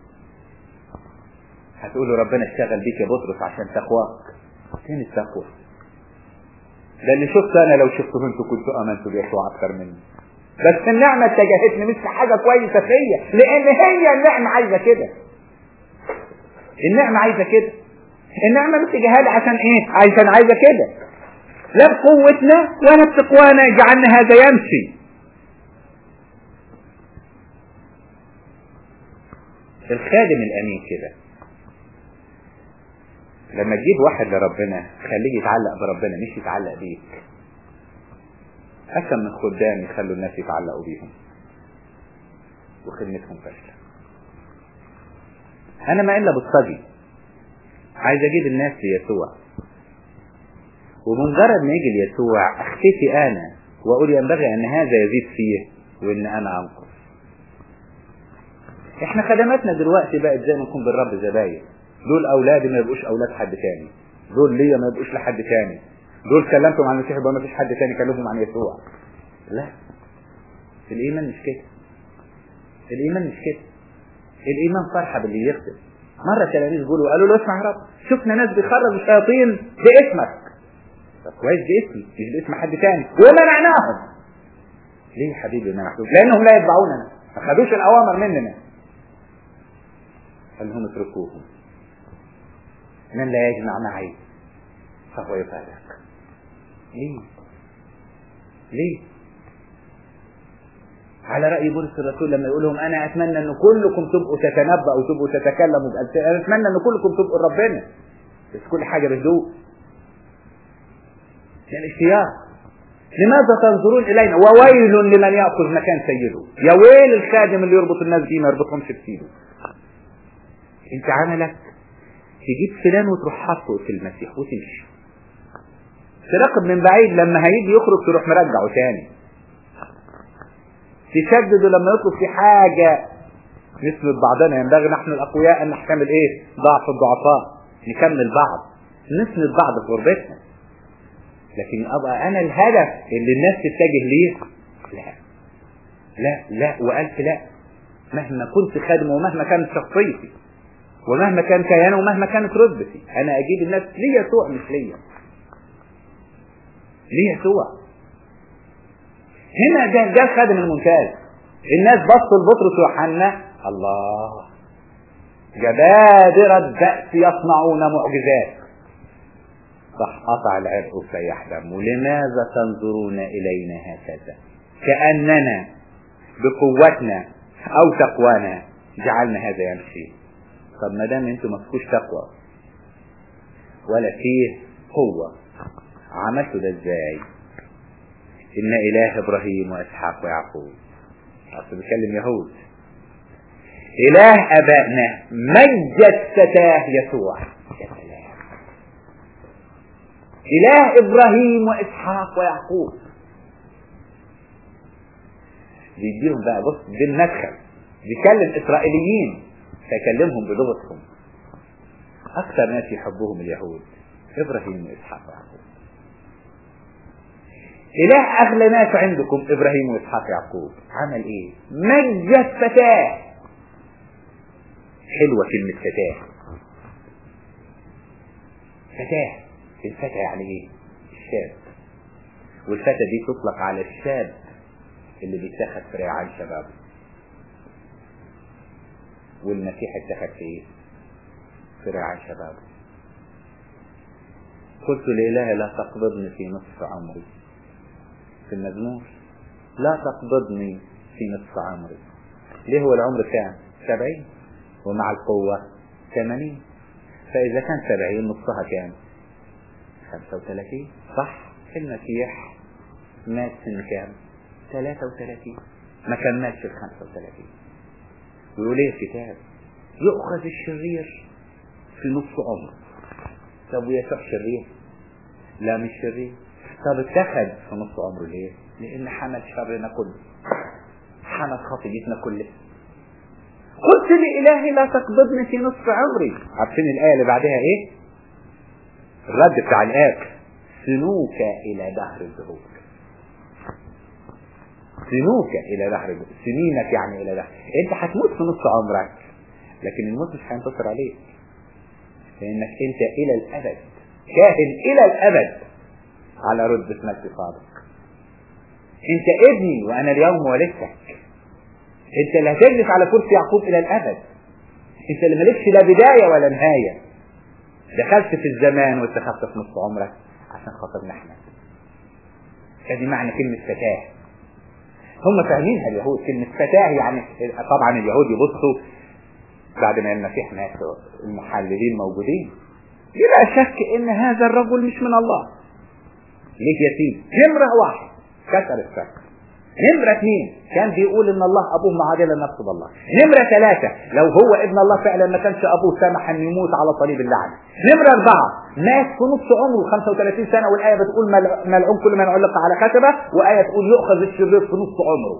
هتقولوا ربنا اشتغل بيك يا بطرس عشان تقواك فين التقوى ده اللي شفته انا لو شفته انتوا كنتوا امنتوا بيسوع اكتر مني بس النعمة اتجهتني مش حاجة كويسة فيا لان هي النعمة عايزة كده النعمة عايزة كده النعمة مش لي عشان ايه عشان عايزة كده لا بقوتنا ولا بتقوانا جعلنا هذا يمشي الخادم الامين كده لما تجيب واحد لربنا خليه يتعلق بربنا مش يتعلق بيك أحسن من خدام يخلوا الناس يتعلقوا بيهم وخدمتهم فاشلة أنا ما إلا بالصبي عايز أجيب الناس ليسوع وبمجرد ما يجي ليسوع أختفي أنا وأقول ينبغي أن هذا يزيد فيه وإن أنا أنقص إحنا خدماتنا دلوقتي بقت زي ما نكون بالرب زباين دول اولادي ما يبقوش اولاد حد تاني دول ليا ما يبقوش لحد تاني دول كلمتهم عن المسيح يبقى ما فيش حد تاني كلمهم عن يسوع لا الايمان مش كده الايمان مش كده الايمان فرحه باللي يخدم مره تلاميذ يقولوا قالوا له اسمع يا رب شفنا ناس بيخرجوا الشياطين باسمك طب كويس باسمي مش باسم حد تاني ومنعناهم ليه يا حبيبي منعتهم لانهم لا يتبعوننا ما خدوش الاوامر مننا قال لهم اتركوهم من لا يجمع معي فهو يفارق ليه ليه على رأي بولس الرسول لما يقول لهم أنا أتمنى أن كلكم تبقوا تتنبأ وتبقوا تتكلموا بألسنة أنا أتمنى أن كلكم تبقوا ربنا بس كل حاجة بهدوء يعني اشتياق لماذا تنظرون إلينا وويل لمن يأخذ مكان سيده يا ويل الخادم اللي يربط الناس دي ما يربطهمش بسيده انت عملك تجيب فلان وتروح حاطه في المسيح وتمشي تراقب من بعيد لما هيجي يخرج تروح مرجعه تاني تشدد لما يطلب في حاجة نسند بعضنا ينبغي نحن الأقوياء أن نحتمل إيه ضعف الضعفاء نكمل بعض نسند بعض في غربتنا لكن أبقى أنا الهدف اللي الناس تتجه ليه لا لا لا وقالت لا مهما كنت خادم ومهما كانت شخصيتي ومهما كان كياني ومهما كانت رتبتي انا اجيب الناس ليا سوء مش ليا ليا سوء هنا ده ده الخادم الممتاز الناس بصوا لبطرس ويوحنا الله جبادرة بأس يصنعون معجزات صح قطع العرق وسيح دمه لماذا تنظرون إلينا هكذا كأننا بقوتنا أو تقوانا جعلنا هذا يمشي طب ما دام انتوا ما فيكوش تقوى ولا فيه قوة عملتوا ده ازاي؟ إن إله إبراهيم وإسحاق ويعقوب أصل بيتكلم يهود إله أبائنا مجد فتاه يسوع يا سلام إله إبراهيم وإسحاق ويعقوب بيديهم بقى بص دي المدخل بيكلم إسرائيليين فيكلمهم بلغتهم أكثر ناس يحبوهم اليهود إبراهيم وإسحاق ويعقوب إله أغلى ناس عندكم إبراهيم وإسحاق ويعقوب عمل إيه؟ مجد فتاة حلوة كلمة فتاة فتاة الفتى يعني إيه؟ الشاب والفتى دي تطلق على الشاب اللي بيتخذ في ريعان شبابه والمسيح اتخذ في ايه؟ في ريعان شبابه قلت لإله لا تقبضني في نصف عمري في المزمور لا تقبضني في نصف عمري ليه هو العمر كام سبعين ومع القوة ثمانين فإذا كان سبعين نصها كام خمسة وثلاثين صح المسيح مات سن كام ثلاثة وثلاثين ما كملش الخمسة وثلاثين ويقول ايه الكتاب يؤخذ الشرير في نصف عمره طب ويسوع شرير لا مش شرير طب اتخذ في نصف عمره ليه لان حمل شرنا كله حمل خطيئتنا كلها قلت لإلهي لا تقبضني في نصف عمري عارفين الآية اللي بعدها ايه الرد بتاع الآب سنوك إلى دهر الدهور سنوك إلى دهر الدهور سنينك يعني إلى دهر أنت هتموت في نصف عمرك لكن الموت مش هينتصر عليك لأنك أنت إلى الأبد كاهن إلى الأبد على رتبة مجد صادق أنت ابني وأنا اليوم ولدتك أنت اللي هتجلس على كرسي يعقوب إلى الأبد أنت اللي مالكش لا بداية ولا نهاية دخلت في الزمان واتخذت في نصف عمرك عشان خاطرنا احنا ادي معنى كلمة فتاة هم فاهمينها اليهود كلمة فتاة يعني طبعا اليهود يبصوا بعد ما المسيح مات المحللين موجودين بلا شك ان هذا الرجل مش من الله ليه يا سيدي نمرة واحد كسر الشك نمرة اثنين كان بيقول ان الله ابوه معادلة نفسه بالله نمرة ثلاثة لو هو ابن الله فعلا ما كانش ابوه سمح ان يموت على صليب اللعنة نمرة اربعة مات في نص عمره 35 سنة والاية بتقول ملعون كل من علق على خشبة واية تقول يؤخذ الشرير في نص عمره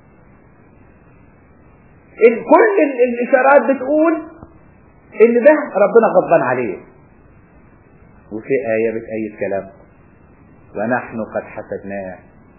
كل الاشارات بتقول ان ده ربنا غضبان عليه وفي آية بتأيد كلام ونحن قد حسبناه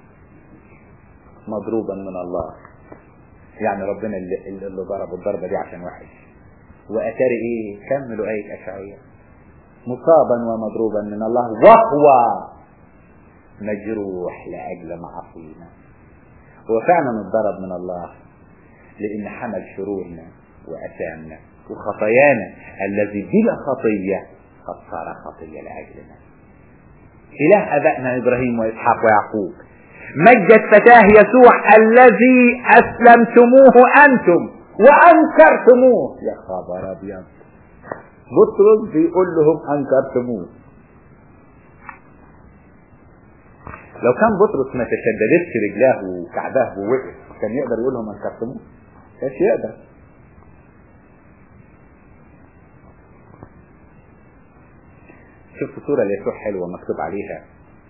مضروبا من الله يعني ربنا اللي, اللي ضرب الضربة دي عشان وحش وأتاري ايه كملوا آية أشعية مصابا ومضروبا من الله وهو مجروح لأجل معاصينا هو فعلا اتضرب من الله لأن حمل شرورنا وأثامنا وخطايانا الذي بلا خطية قد صار خطية لأجلنا إله أبائنا إبراهيم وإسحاق ويعقوب مجد فتاه يسوع الذي أسلمتموه أنتم وأنكرتموه يا خبر أبيض بطرس بيقول لهم أنكرتموه لو كان بطرس ما تشددتش رجلاه وكعباه ووقف كان يقدر يقول لهم أنكرتموه كانش يقدر شفت صورة ليسوع حلوة مكتوب عليها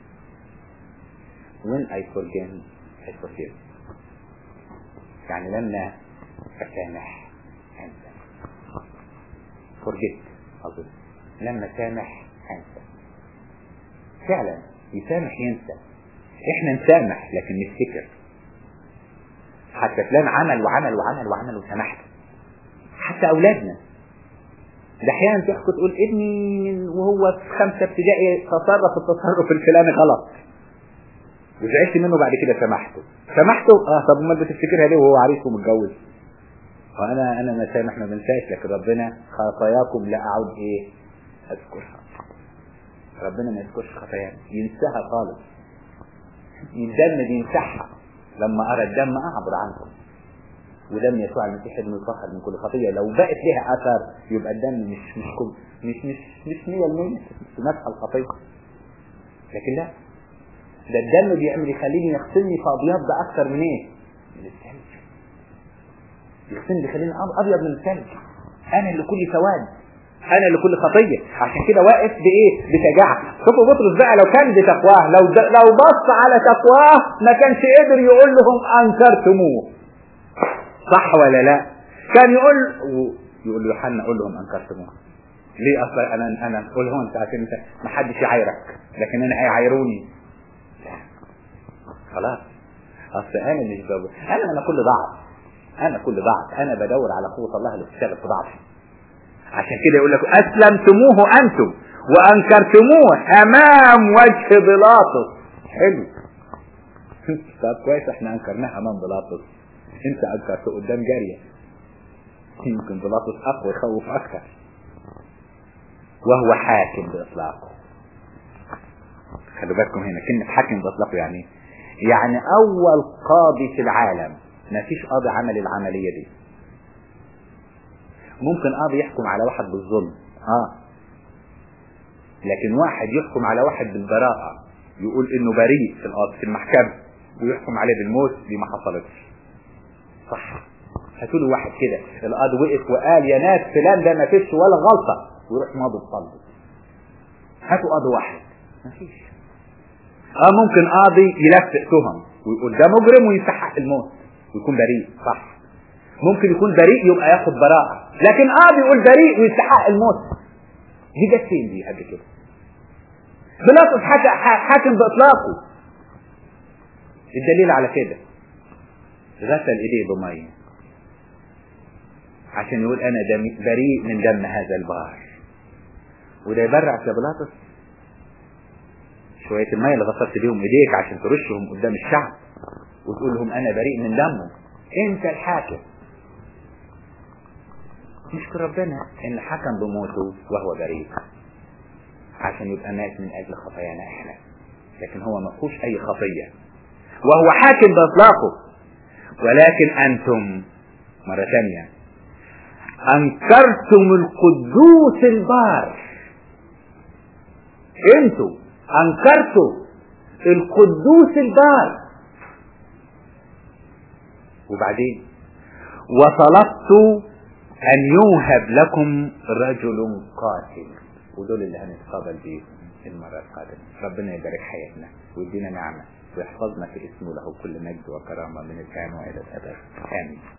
when I forgive I forgive يعني لما أسامح أنسى forget أظن لما سامح أنسى فعلا يسامح ينسى احنا نسامح لكن نفتكر حتى فلان عمل وعمل وعمل وعمل وسامحت حتى اولادنا ده احيانا تحكي تقول ابني من وهو في خمسه ابتدائي تصرف التصرف الفلاني غلط وزعلت منه بعد كده سامحته سامحته اه طب امال بتفتكرها ليه وهو عريس ومتجوز وانا انا ما سامح ما بنساش لكن ربنا خطاياكم لا اعود ايه اذكرها ربنا ما يذكرش خطايانا ينساها خالص الدم بيمسحها لما ارى الدم اعبر عنكم ودم يسوع المسيح ابن يطهر من كل خطيه لو بقت لها اثر يبقى الدم مش مش كم مش مش مش 100% في مسح الخطيه لكن لا ده الدم بيعمل يخليني يغسلني في ابيض ده اكثر من ايه؟ من الثلج يغسلني يخليني ابيض من الثلج انا اللي كل سواد انا اللي كل خطيه عشان كده واقف بايه بشجاعه شوفوا بطرس بقى لو كان بتقواه لو د... لو بص على تقواه ما كانش قدر يقول لهم انكرتموه صح ولا لا كان يقول يقول يوحنا قول لهم انكرتموه ليه اصلا انا انا قول لهم انت عشان انت ما حدش يعايرك لكن انا هيعايروني لا خلاص اصل انا مش بقول انا انا كل ضعف انا كل ضعف انا بدور على قوه الله اللي بتشتغل في ضعفي عشان كده يقول لك اسلمتموه انتم وانكرتموه امام وجه بيلاطس حلو طب كويس احنا انكرناه امام بيلاطس انت انكرته قدام جاريه يمكن بيلاطس اقوى يخوف اكثر وهو حاكم باطلاقه خلوا بالكم هنا كلمة حاكم باطلاقه يعني يعني اول قاضي في العالم ما فيش قاضي عمل العملية دي ممكن قاضي يحكم على واحد بالظلم اه لكن واحد يحكم على واحد بالبراءة يقول انه بريء في القاضي في المحكمة ويحكم عليه بالموت دي ما حصلتش صح هاتوا له واحد كده القاضي وقف وقال يا ناس فلان ده ما فيش ولا غلطة ويروح ماضي بصلب هاتوا قاضي واحد ما فيش اه ممكن قاضي يلفق تهم ويقول ده مجرم ويستحق الموت ويكون بريء صح ممكن يكون بريء يبقى ياخد براءة لكن قاضي يقول بريء ويستحق الموت دي جت فين دي قبل كده بيلاطس حاكم باطلاقه الدليل على كده غسل ايديه بميه عشان يقول انا دم بريء من دم هذا البار وده يبرع يا بيلاطس شويه الميه اللي غسلت بيهم ايديك عشان ترشهم قدام الشعب وتقول لهم انا بريء من دمه انت الحاكم نشكر ربنا ان حكم بموته وهو بريء عشان يبقى مات من اجل خطايانا احنا لكن هو ما فيهوش اي خطيه وهو حاكم باطلاقه ولكن انتم مره ثانيه انكرتم القدوس البار انتوا انكرتوا القدوس البار وبعدين وطلبت ان يوهب لكم رجل قاتل ودول اللي هنتقابل بيهم المرة القادمة ربنا يبارك حياتنا ويدينا نعمة ويحفظنا في اسمه له كل مجد وكرامة من الآن وإلى الأبد آمين